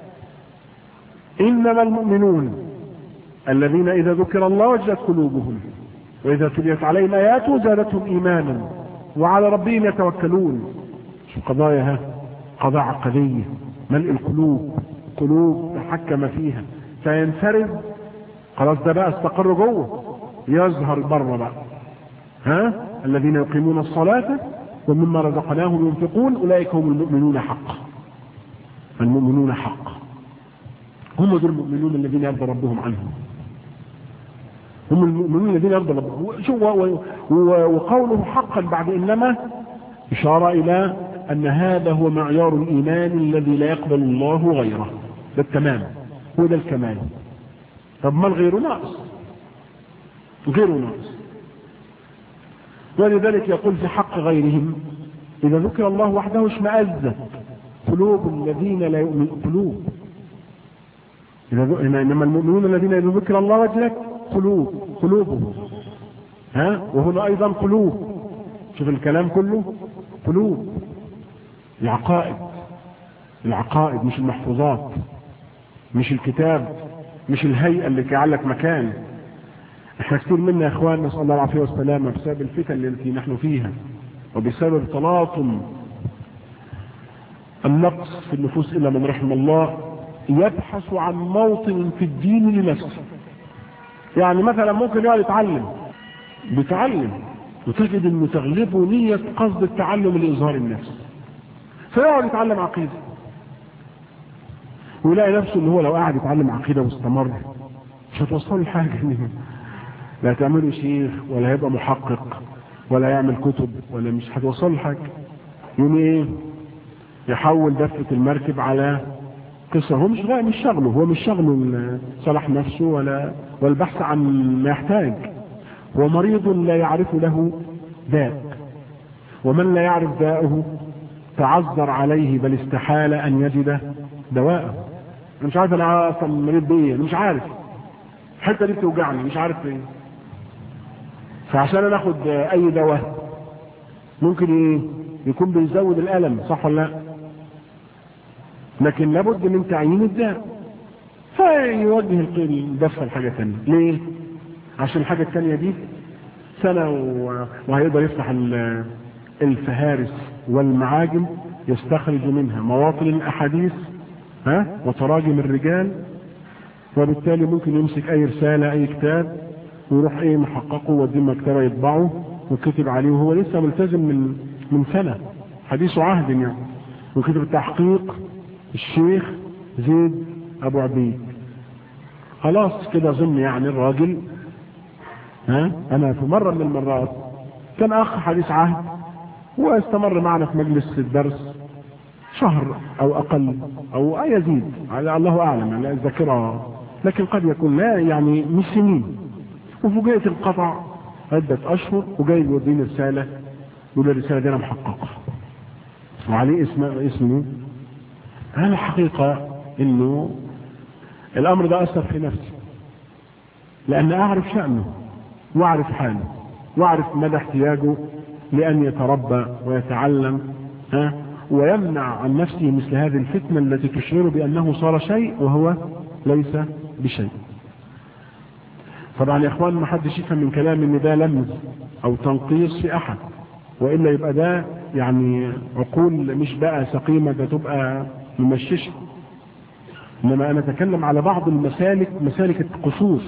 إنما المؤمنون الذين إذا ذكر الله وجلت قلوبهم وإذا تليت عليهم آياته زادتهم إيمانا وعلى ربهم يتوكلون شو قضايا قضايا عقدية ملء القلوب قلوب تحكم فيها فينفرد خلاص ده بقى استقر جوه يظهر بره بقى ها الذين يقيمون الصلاة ومما رزقناهم ينفقون أولئك هم المؤمنون حقا المؤمنون حقا هم دول المؤمنون الذين يرضى ربهم عنهم هم المؤمنون الذين يرضى ربهم شو وقوله حقا بعد انما اشاره الى ان هذا هو معيار الايمان الذي لا يقبل الله غيره ده التمام هو ده الكمال طب ما الغير ناقص غير ناقص ولذلك يقول في حق غيرهم اذا ذكر الله وحده اشمأزت قلوب الذين لا يؤمنون قلوب إذا إنما المؤمنون الذين إذا ذكر الله وجلت قلوب قلوبهم ها وهنا أيضا قلوب شوف الكلام كله قلوب العقائد العقائد مش المحفوظات مش الكتاب مش الهيئة اللي جعلك مكان احنا كتير منا يا اخوان نسأل الله العافية والسلامة بسبب الفتن التي نحن فيها وبسبب تلاطم النقص في النفوس إلا من رحم الله يبحث عن موطن في الدين لنفسه يعني مثلا ممكن يقعد يتعلم بيتعلم وتجد انه تغلبه نية قصد التعلم لإظهار النفس فيقعد يتعلم عقيدة ويلاقي نفسه ان هو لو قاعد يتعلم عقيدة واستمر مش هتوصل حاجة لا تعمله شيخ ولا هيبقى محقق ولا يعمل كتب ولا مش هتوصل حاجة يوم ايه يحول دفة المركب على قصة هو مش مش شغله هو مش شغله صلاح نفسه ولا والبحث عن ما يحتاج هو مريض لا يعرف له داء ومن لا يعرف داءه تعذر عليه بل استحال ان يجد دواءه انا مش عارف انا اصلا مريض بايه مش عارف الحته دي بتوجعني مش عارف ايه فعشان انا اخد اي دواء ممكن ايه يكون بيزود الالم صح ولا لا لكن لابد من تعيين الداء فيوجه الدفع لحاجه ثانيه ليه عشان الحاجه الثانيه دي سنه وهيقدر يفتح الفهارس والمعاجم يستخرج منها مواطن الاحاديث ها وتراجم الرجال وبالتالي ممكن يمسك اي رساله اي كتاب ويروح ايه محققه ويوديه مكتبه يطبعه وكتب عليه وهو لسه ملتزم من من سنه حديث عهد يعني وكتب التحقيق الشيخ زيد ابو عبيد خلاص كده اظن يعني الراجل ها انا في مره من المرات كان اخ حديث عهد واستمر معنا في مجلس الدرس شهر او اقل او يزيد على الله اعلم على الذاكره لكن قد يكون لا يعني مش سنين وفوجئت انقطع عدة اشهر وجاي يوديني رسالة يقول لي الرسالة دي انا محققها وعليه اسم اسمه انا الحقيقة انه الامر ده اثر في نفسي لان اعرف شأنه واعرف حاله واعرف مدى احتياجه لان يتربى ويتعلم ها ويمنع عن نفسه مثل هذه الفتنة التي تشعر بأنه صار شيء وهو ليس بشيء طبعا يا اخوان ما حدش يفهم من كلام ان ده لمز او تنقيص في احد والا يبقى ده يعني عقول مش بقى سقيمة ده تبقى ممششة انما انا اتكلم على بعض المسالك مسالك القصور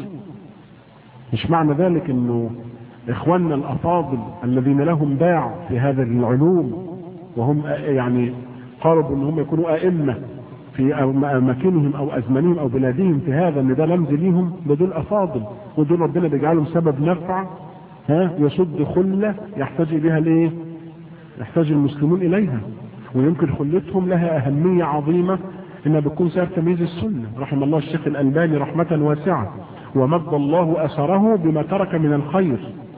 مش معنى ذلك انه اخواننا الافاضل الذين لهم باع في هذا العلوم وهم يعني قاربوا ان هم يكونوا ائمه في اماكنهم او ازمانهم او بلادهم في هذا ان ده لمز ليهم ده دول افاضل ودول ربنا بيجعلهم سبب نفع ها يصد خله يحتاج اليها الايه؟ يحتاج المسلمون اليها ويمكن خلتهم لها اهميه عظيمه انها بتكون سبب تمييز السنه رحم الله الشيخ الالباني رحمه واسعه ومد الله اثره بما ترك من الخير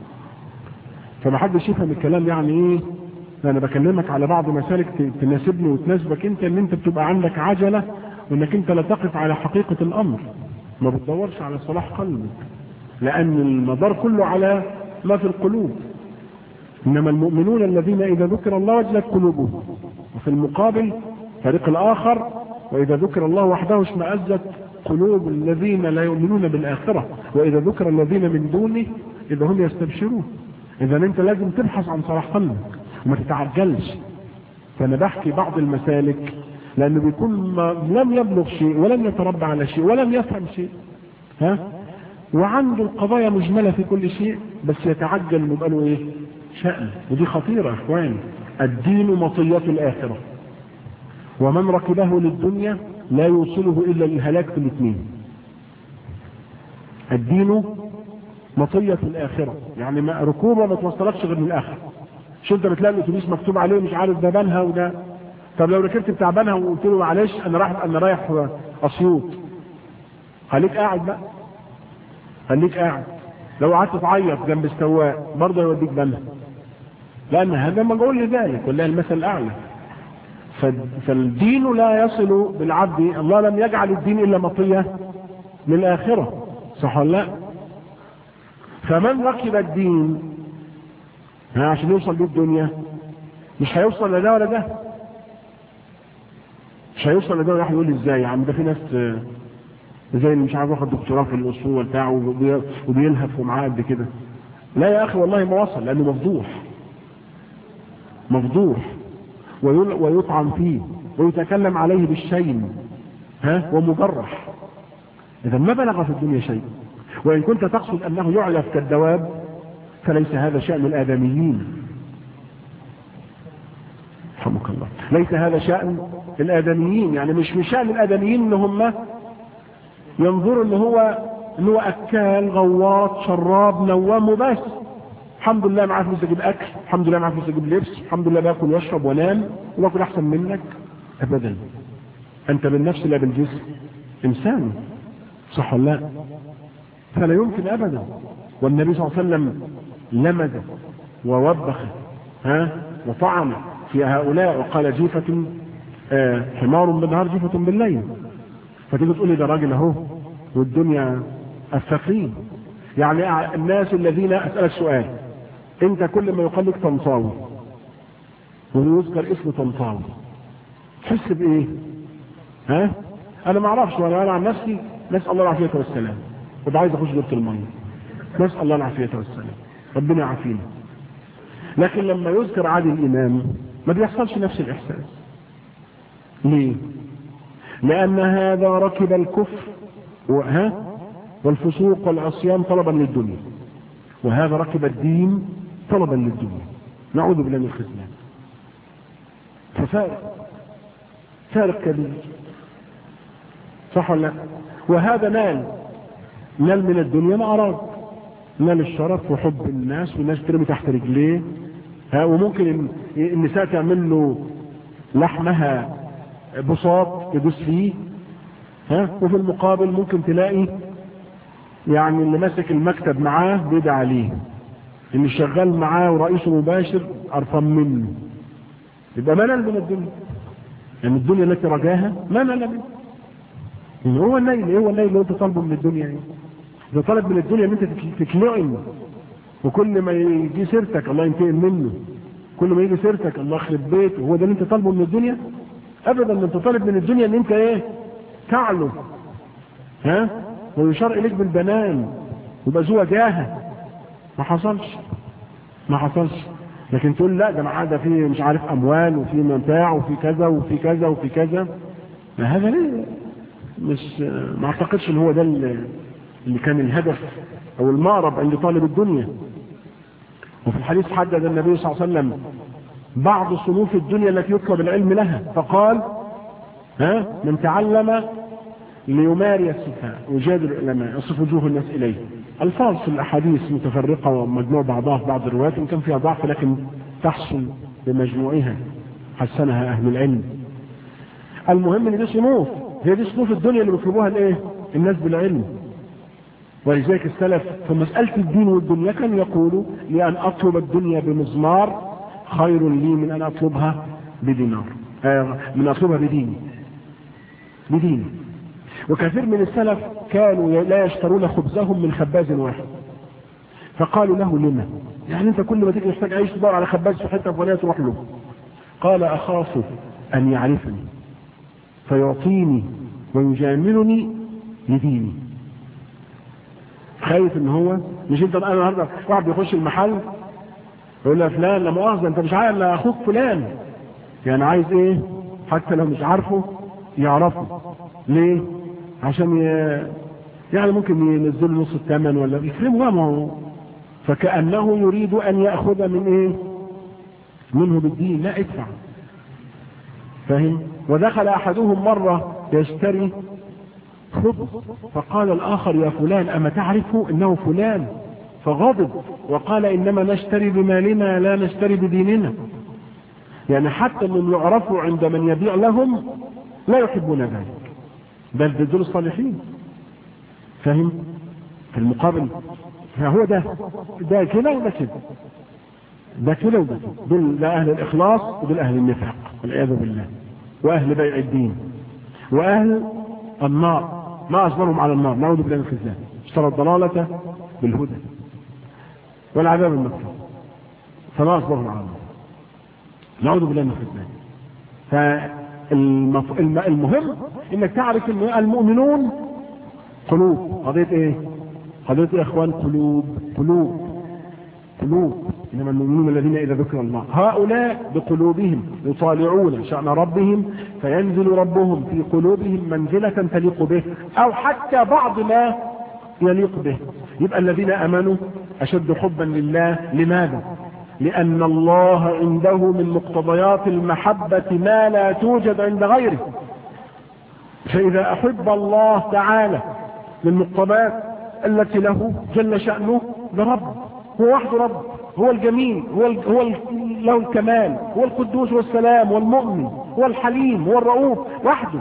فما حدش يفهم الكلام يعني ايه انا بكلمك على بعض مسالك تناسبني وتناسبك انت ان انت بتبقى عندك عجله وانك انت لا تقف على حقيقه الامر ما بتدورش على صلاح قلبك لان المدار كله على ما في القلوب انما المؤمنون الذين اذا ذكر الله وجلت قلوبهم وفي المقابل الفريق الاخر واذا ذكر الله وحده اشمئزت قلوب الذين لا يؤمنون بالاخره واذا ذكر الذين من دونه اذا هم يستبشرون اذا انت لازم تبحث عن صلاح قلبك وما تتعجلش فانا بحكي بعض المسالك لانه بيكون لم يبلغ شيء ولم يتربى على شيء ولم يفهم شيء ها وعنده القضايا مجمله في كل شيء بس يتعجل انه يبقى له ايه شأن ودي خطيره يا اخوان الدين مطيه الاخره ومن ركبه للدنيا لا يوصله الا للهلاك في الاثنين الدين مطيه الاخره يعني ما ركوبه ما توصلكش غير للاخره مش انت بتلاقي الاتوبيس مكتوب عليه مش عارف ده بنها وده طب لو ركبت بتاع بنها وقلت له معلش انا رايح انا رايح اسيوط خليك قاعد بقى خليك قاعد لو قعدت تعيط جنب السواق برضه يوديك بنها لان هذا مجعول لذلك ولله المثل الاعلى فالدين لا يصل بالعبد الله لم يجعل الدين الا مطيه للاخره صح ولا لا فمن ركب الدين عشان يوصل بيه الدنيا مش هيوصل لده ولا ده مش هيوصل لده واحد يقول لي ازاي يا عم ده في ناس زي اللي مش عارف واخد دكتوراه في الاصول بتاعه وبيلهف ومعاه قد كده لا يا اخي والله ما وصل لانه مفضوح مفضوح ويطعن فيه ويتكلم عليه بالشين ها ومجرح اذا ما بلغ في الدنيا شيء وان كنت تقصد انه يعلف كالدواب فليس هذا شأن الآدميين رحمك الله ليس هذا شأن الآدميين يعني مش من شأن الآدميين ان هم ينظروا ان هو ان هو اكال غواط شراب نوام وبس الحمد لله معاه فلوس اجيب اكل الحمد لله معاه فلوس اجيب لبس الحمد لله باكل واشرب وانام واكل احسن منك ابدا انت بالنفس لا بالجسم انسان صح ولا لا فلا يمكن ابدا والنبي صلى الله عليه وسلم لمز ووبخ ها وطعن في هؤلاء وقال جيفة آه حمار بالنهار جيفة بالليل فتيجي تقول لي ده راجل اهو والدنيا الثقيل يعني الناس الذين اسالك سؤال انت كل ما يقال لك طنطاوي ويذكر اسم طنطاوي تحس بايه؟ ها؟ انا ما اعرفش وانا انا عن نفسي نسال الله العافيه والسلام كنت عايز اخش جبت الميه نسال الله العافيه والسلام ربنا يعافينا لكن لما يذكر عادل الامام ما بيحصلش نفس الاحساس ليه؟ لان هذا ركب الكفر وها والفسوق والعصيان طلبا للدنيا وهذا ركب الدين طلبا للدنيا نعوذ بالله من الخذلان ففارق فارق كبير صح ولا لا وهذا نال نال من الدنيا ما اراد نال الشرف وحب الناس والناس ترمي تحت رجليه ها وممكن النساء تعمل له لحمها بساط يدوس فيه ها وفي المقابل ممكن تلاقي يعني اللي ماسك المكتب معاه بيدعى عليه اللي شغال معاه ورئيسه مباشر قرفان منه يبقى ما نال من الدنيا يعني الدنيا التي رجاها ما نال منها هو النيل هو النيل اللي انت طالبه من الدنيا ايه ده طالب من الدنيا ان انت تكلعني وكل ما يجي سيرتك الله ينتقم منه كل ما يجي سيرتك الله يخرب بيته هو ده اللي انت طالبه من الدنيا ابدا انت طالب من الدنيا ان انت ايه تعلو ها ويشار اليك بالبنان يبقى ذو وجاهه ما حصلش ما حصلش لكن تقول لا ده انا ده في مش عارف اموال وفي متاع وفي كذا وفي كذا وفي كذا ما هذا ليه مش ما اعتقدش ان هو ده اللي كان الهدف او المأرب عند طالب الدنيا وفي الحديث حدد النبي صلى الله عليه وسلم بعض صنوف الدنيا التي يطلب العلم لها فقال ها من تعلم ليماري السفهاء ويجادل العلماء يصف وجوه الناس اليه الفاظ في الاحاديث متفرقه ومجموع بعضها في بعض الروايات ان كان فيها ضعف لكن تحصل بمجموعها حسنها اهل العلم المهم ان دي صنوف هي دي صنوف الدنيا اللي بيطلبوها الايه الناس بالعلم ولذلك السلف في مسألة الدين والدنيا كانوا يقولوا لأن أطلب الدنيا بمزمار خير لي من أن أطلبها بدينار آه من أطلبها بديني بديني وكثير من السلف كانوا لا يشترون خبزهم من خباز واحد فقالوا له لما يعني انت كل ما تيجي محتاج عيش تدور على خباز في حته فلانيه تروح له قال اخاف ان يعرفني فيعطيني ويجاملني لديني خايف ان هو مش انت انا النهارده واحد بيخش المحل يقول له فلان لا مؤاخذه انت مش عارف لا اخوك فلان يعني عايز ايه حتى لو مش عارفه يعرفه ليه عشان ي... يعني ممكن ينزل نص الثمن ولا يكرمه ما هو فكانه يريد ان ياخذ من ايه منه بالدين لا ادفع فاهم ودخل احدهم مره يشتري خبز فقال الآخر يا فلان أما تعرف إنه فلان فغضب وقال إنما نشتري بمالنا لا نشتري بديننا يعني حتى من يعرفوا عند من يبيع لهم لا يحبون ذلك بل دول الصالحين فهم في المقابل فهو ده ده كده وده كده ده كده وده كده دول ده أهل الإخلاص ودول أهل النفاق والعياذ بالله وأهل بيع الدين وأهل النار ما أصبرهم على النار نعوذ بالله من الخزلان اشترى الضلالة بالهدى والعذاب المكتوب فما أصبرهم على النار نعوذ بالله من الخزلان فالمهم انك تعرف ان المؤمنون قلوب قضية ايه قضية يا اخوان قلوب قلوب قلوب انما المؤمنون الذين اذا ذكر الله هؤلاء بقلوبهم يطالعون شأن ربهم فينزل ربهم في قلوبهم منزلة تليق به او حتى بعض ما يليق به يبقى الذين امنوا اشد حبا لله لماذا لان الله عنده من مقتضيات المحبة ما لا توجد عند غيره فاذا احب الله تعالى من مقتضيات التي له جل شأنه برب هو وحده رب هو الجميل هو ال هو ال له الكمال هو القدوس والسلام والمؤمن هو الحليم هو الرؤوف وحده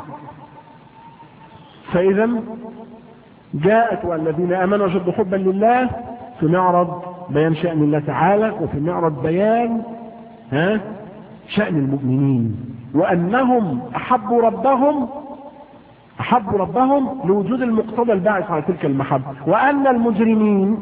فاذا جاءت والذين امنوا اشد حبا لله في معرض بيان شأن الله تعالى وفي المعرض بيان ها شأن المؤمنين وأنهم أحبوا ربهم أحبوا ربهم لوجود المقتضى الباعث على تلك المحبة وأن المجرمين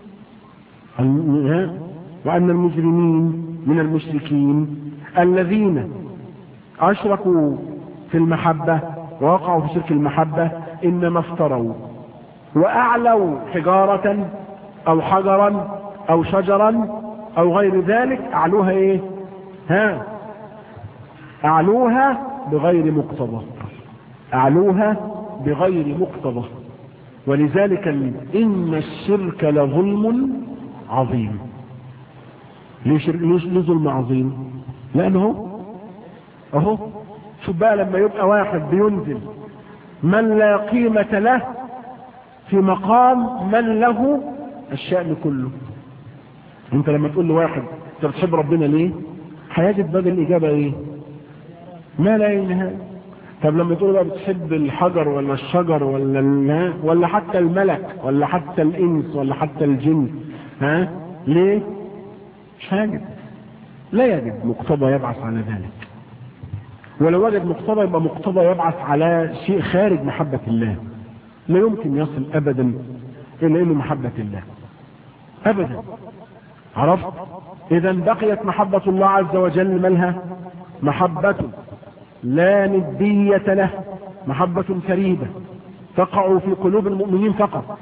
وأن المجرمين من المشركين الذين أشركوا في المحبة ووقعوا في شرك المحبة إنما افتروا وأعلوا حجارة أو حجرا أو شجرا أو غير ذلك أعلوها إيه ها أعلوها بغير مقتضى أعلوها بغير مقتضى ولذلك إن الشرك لظلم عظيم ليش ليه ظلم عظيم لأنه أهو شوف بقى لما يبقى واحد بينزل من لا قيمة له في مقام من له الشأن كله انت لما تقول لواحد انت بتحب ربنا ليه هيجد بدل الإجابة ايه ما لا ينهى طب لما تقول بقى بتحب الحجر ولا الشجر ولا ولا حتى الملك ولا حتى الانس ولا حتى الجن ها ليه مش هيجد لا يجد مقتضى يبعث على ذلك ولو وجد مقتضى يبقى مقتضى يبعث على شيء خارج محبة الله لا يمكن يصل ابدا الى انه محبة الله ابدا عرفت اذا بقيت محبة الله عز وجل ملها محبة لا ندية له محبة فريدة تقع في قلوب المؤمنين فقط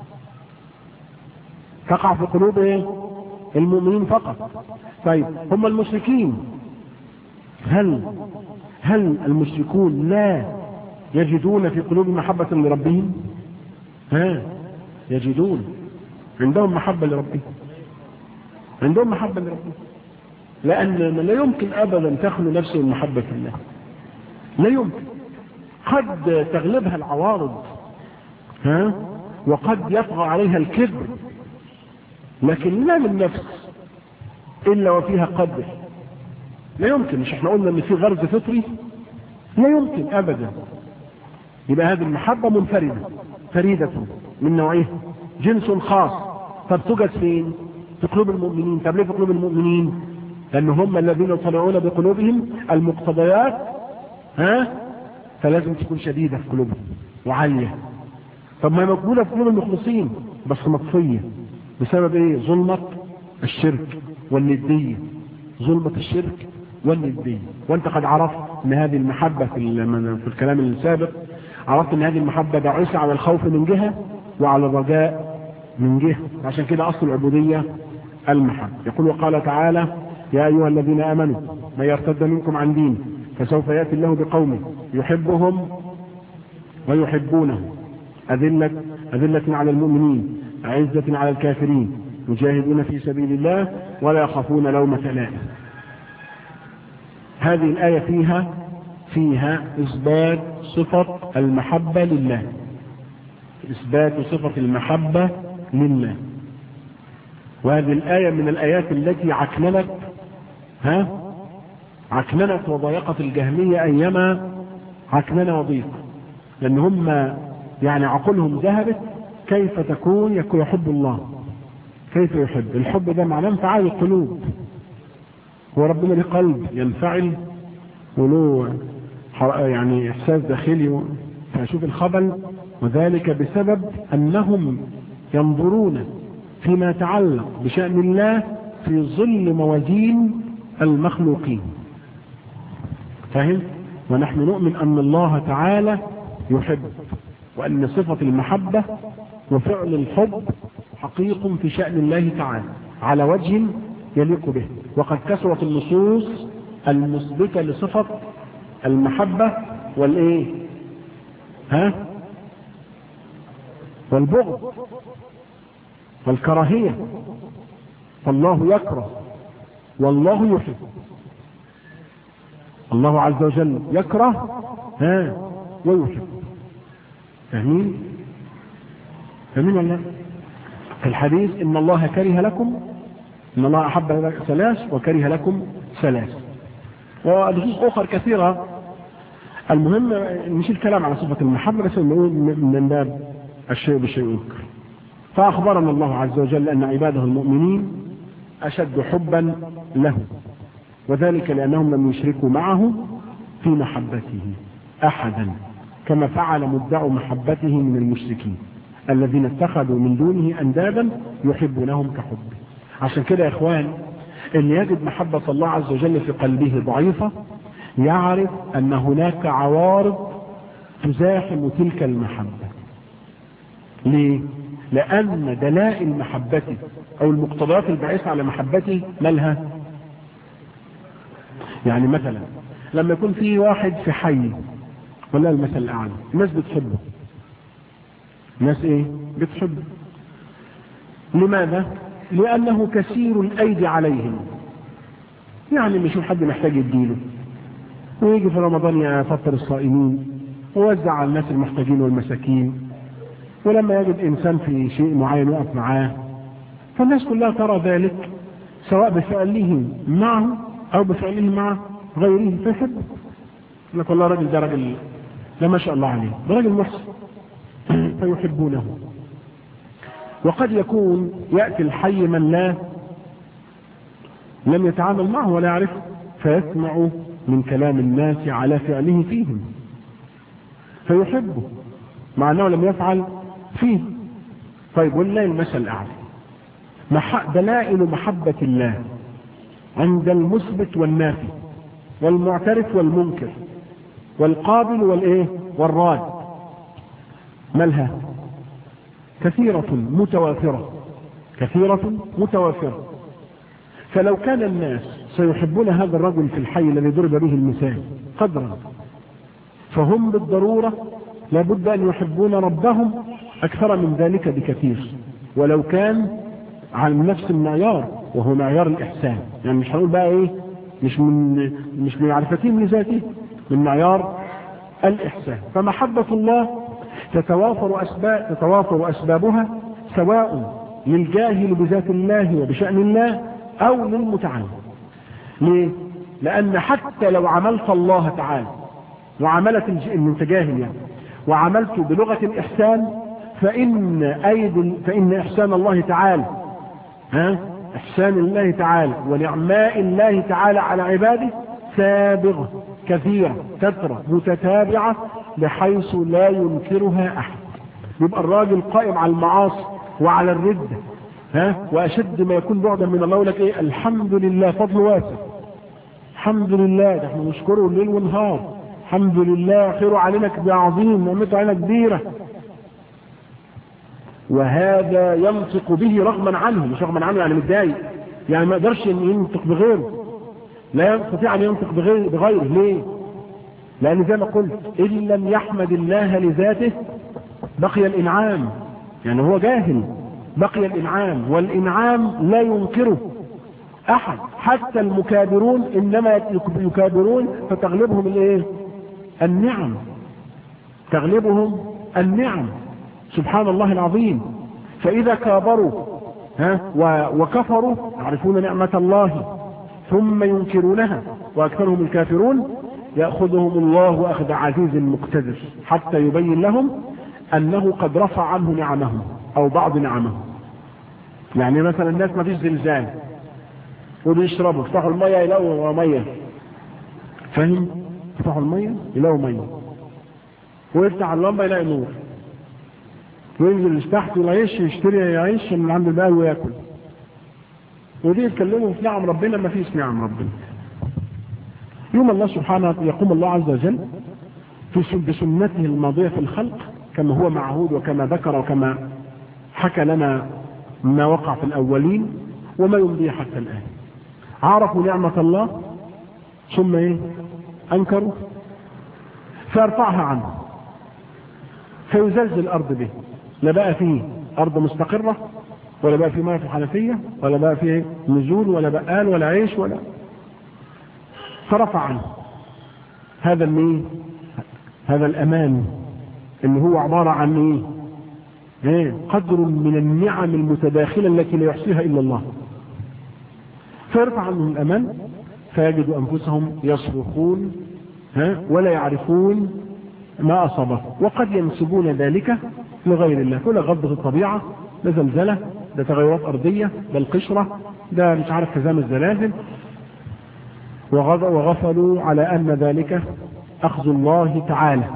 تقع في قلوب ايه المؤمنين فقط طيب هم المشركين هل هل المشركون لا يجدون في قلوب محبة لربهم ها يجدون عندهم محبة لربهم عندهم محبة لربهم لأن لا يمكن أبدا تخلو نفسه من محبة الله لا يمكن قد تغلبها العوارض ها وقد يطغى عليها الكبر لكن لا من نفس إلا وفيها قدر لا يمكن مش احنا قلنا ان في غرز فطري لا يمكن ابدا يبقى هذه المحبة منفردة فريدة من نوعها جنس خاص طب توجد فين في قلوب المؤمنين طب ليه في قلوب المؤمنين لان هم الذين يطلعون بقلوبهم المقتضيات ها فلازم تكون شديدة في قلوبهم وعالية طب ما هي مقبولة في قلوب المخلصين بس مطفية بسبب ايه ظلمة الشرك والندية ظلمة الشرك والندية وانت قد عرفت ان هذه المحبة في, في الكلام السابق عرفت ان هذه المحبة باعثة على الخوف من جهة وعلى الرجاء من جهة عشان كده اصل العبودية المحبة يقول وقال تعالى يا ايها الذين امنوا من يرتد منكم عن دين فسوف يأتي الله بقوم يحبهم ويحبونه أذلة, أذلة على المؤمنين عزة على الكافرين يجاهدون في سبيل الله ولا يخافون لومة لائم هذه الآية فيها فيها إثبات صفة المحبة لله إثبات صفة المحبة لله وهذه الآية من الآيات التي عكننت ها عكننت وضيقت الجهمية أيما عكنن وضيق لأن هم يعني عقولهم ذهبت كيف تكون يكون يحب الله كيف يحب الحب ده معناه انفعال القلوب هو ربنا له قلب ينفعل وله يعني احساس داخلي فشوف الخبل وذلك بسبب انهم ينظرون فيما يتعلق بشأن الله في ظل موازين المخلوقين فاهم ونحن نؤمن ان الله تعالى يحب وان صفة المحبة وفعل الحب حقيق في شأن الله تعالى على وجه يليق به وقد كثرت النصوص المثبتة لصفة المحبة والايه ها والبغض والكراهية فالله يكره والله يحب الله عز وجل يكره ها ويحب فاهمين فاهمين ولا في الحديث ان الله كره لكم ان الله احب لك ثلاث وكره لكم ثلاث ونصوص اخرى كثيرة المهم مش الكلام على صفة المحبة بس نقول من باب الشيء بالشيء يذكر فأخبرنا الله عز وجل أن عباده المؤمنين أشد حبا له وذلك لأنهم لم يشركوا معه في محبته أحدا كما فعل مدعو محبته من المشركين الذين اتخذوا من دونه أندادا يحبونهم كحبه عشان كده يا إخوان اللي يجد محبة الله عز وجل في قلبه ضعيفة يعرف أن هناك عوارض تزاحم تلك المحبة ليه؟ لأن دلائل محبته أو المقتضيات الباعثة على محبته مالها يعني مثلا لما يكون في واحد في حي ولا المثل الأعلى الناس بتحبه الناس ايه بتحبه لماذا لأنه كثير الأيدي عليهم يعني مش حد محتاج يديله ويجي في رمضان يفطر الصائمين ويوزع على الناس المحتاجين والمساكين ولما يجد إنسان في شيء معين يقف معاه فالناس كلها ترى ذلك سواء بفعله معه أو بفعله مع غيره فيحبه لك والله راجل ده راجل لا ما شاء الله عليه ده راجل محسن فيحبونه وقد يكون يأتي الحي من لا لم يتعامل معه ولا يعرفه فيسمع من كلام الناس على فعله فيهم فيحبه مع أنه لم يفعل فيه طيب ولله المثل الأعلى مح... دلائل محبة الله عند المثبت والنافي والمعترف والمنكر والقابل والايه والراد مالها كثيرة متوافرة كثيرة متوافرة فلو كان الناس سيحبون هذا الرجل في الحي الذي ضرب به المثال قدرا فهم بالضرورة لابد أن يحبون ربهم أكثر من ذلك بكثير ولو كان على نفس المعيار وهو معيار الإحسان يعني مش هنقول بقى إيه مش من مش من معرفتهم لذاته من معيار الإحسان فمحبة الله تتوافر أسباب تتوافر أسبابها سواء للجاهل بذات الله وبشأن الله أو للمتعلم ليه؟ لأن حتى لو عملت الله تعالى وعملت انت جاهل يعني وعملت بلغة الإحسان فإن أيد فإن إحسان الله تعالى ها إحسان الله تعالى ونعماء الله تعالى على عباده سابغة كثيرة كثرة متتابعة بحيث لا ينكرها أحد يبقى الراجل قائم على المعاصي وعلى الردة ها وأشد ما يكون بعدا من الله يقول لك إيه الحمد لله فضل واسع الحمد لله ده احنا نشكره الليل والنهار الحمد لله خيره علينا عظيم نعمته علينا كبيرة وهذا ينطق به رغما عنه مش رغما عنه يعني متضايق يعني ما يقدرش ينطق بغيره لا يستطيع ان ينطق بغير بغيره ليه لان زي ما قلت ان لم يحمد الله لذاته بقي الانعام يعني هو جاهل بقي الانعام والانعام لا ينكره احد حتى المكابرون انما يكابرون فتغلبهم الايه النعم تغلبهم النعم سبحان الله العظيم فاذا كابروا ها وكفروا يعرفون نعمة الله ثم ينكرونها واكثرهم الكافرون يأخذهم الله أخذ عزيز مقتدر حتى يبين لهم أنه قد رفع عنه نعمه أو بعض نعمه يعني مثلا الناس ما فيش زلزال وبيشربوا يفتحوا المية يلاقوا مية فاهم يفتحوا المية يلاقوا مية ويفتح اللمبة يلاقي نور وينزل تحت يعيش يشتري يعيش من عند البقال وياكل ودي يتكلموا في نعم ربنا ما فيش نعم ربنا يوم الله سبحانه يقوم الله عز وجل في بسنته الماضية في الخلق كما هو معهود وكما ذكر وكما حكى لنا ما وقع في الأولين وما يمضي حتى الآن عرفوا نعمة الله ثم ايه أنكروا فيرفعها عنه فيزلزل الأرض به لا بقى فيه أرض مستقرة ولا بقى فيه مية في الحنفية ولا بقى فيه نزول ولا بقال ولا عيش ولا فرفع عنه هذا المين هذا الأمان اللي هو عبارة عن ايه ايه قدر من النعم المتداخلة التي لا يحصيها إلا الله فيرفع عنهم الأمان فيجد أنفسهم يصرخون ها ولا يعرفون ما أصابه وقد ينسبون ذلك لغير الله كل غضة الطبيعة ده زلزلة ده تغيرات أرضية ده القشرة ده مش عارف حزام الزلازل وغفلوا على أن ذلك أخذ الله تعالى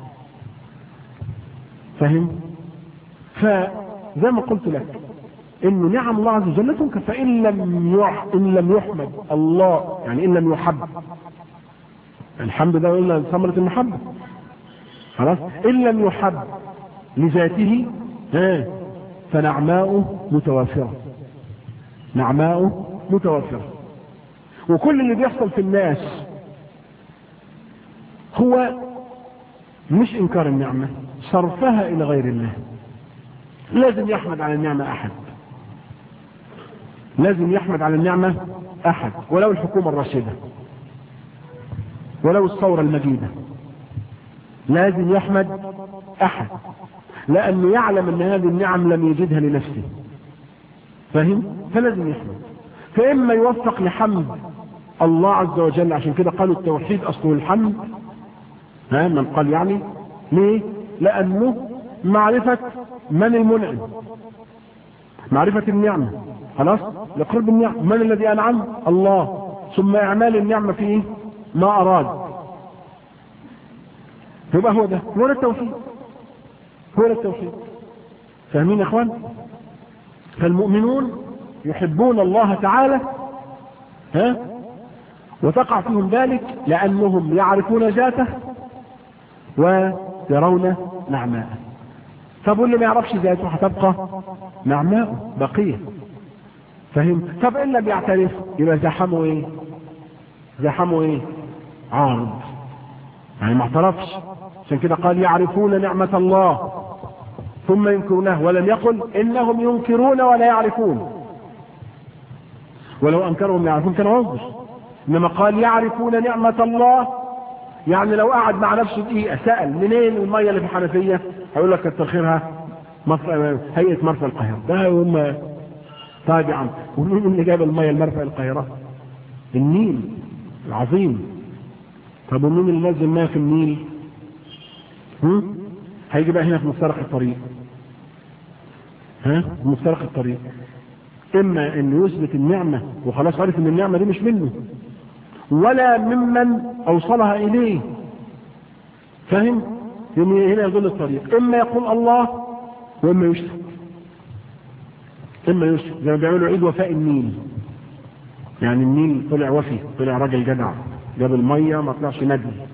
فهم فزي ما قلت لك إن نعم الله عز وجل تنكر فإن لم يح... إن لم يحمد الله يعني إن لم يحب الحمد ده إلا ثمرة المحبة خلاص إن لم يحب لذاته ها فنعماؤه متوافرة نعماؤه متوافرة وكل اللي بيحصل في الناس هو مش انكار النعمة صرفها الى غير الله لازم يحمد على النعمة احد لازم يحمد على النعمة احد ولو الحكومة الراشدة ولو الثورة المجيدة لازم يحمد احد لانه يعلم ان هذه النعم لم يجدها لنفسه فاهم فلازم يحمد فاما يوفق لحمد الله عز وجل عشان كده قالوا التوحيد اصله الحمد ها من قال يعني ليه لانه معرفة من المنعم معرفة النعمة خلاص لقرب النعمة من الذي انعم الله ثم اعمال النعمة في ما اراد يبقى هو ده هو ده التوحيد هو ده التوحيد فاهمين يا اخوان فالمؤمنون يحبون الله تعالى ها وتقع فيهم ذلك لأنهم يعرفون ذاته ويرون نعماءه طب واللي ما يعرفش ذاته هتبقى نعماءه بقية فهم طب إن لم يعترف يبقى زحمه ايه زحمه ايه عارض يعني ما اعترفش عشان كده قال يعرفون نعمة الله ثم ينكرونه ولم يقل انهم ينكرون ولا يعرفون ولو انكرهم يعرفون كان عذر انما قال يعرفون نعمة الله يعني لو قعد مع نفسه دقيقة سأل منين المية اللي في الحنفية هيقول لك كتر خيرها مصر... هيئة مرسى القاهرة ده هم طيب يا عم ومين اللي جاب المية لمرفأ القاهرة النيل العظيم طب ومين اللي نزل مية في النيل هم؟ هيجي بقى هنا في مفترق الطريق ها في مفترق الطريق اما انه يثبت النعمة وخلاص عارف ان النعمة دي مش منه ولا ممن اوصلها اليه فاهم يعني هنا يضل الطريق اما يقول الله واما يشرك اما يشرك زي ما بيعملوا عيد وفاء النيل يعني النيل طلع وفي طلع راجل جدع جاب المية ما طلعش ندل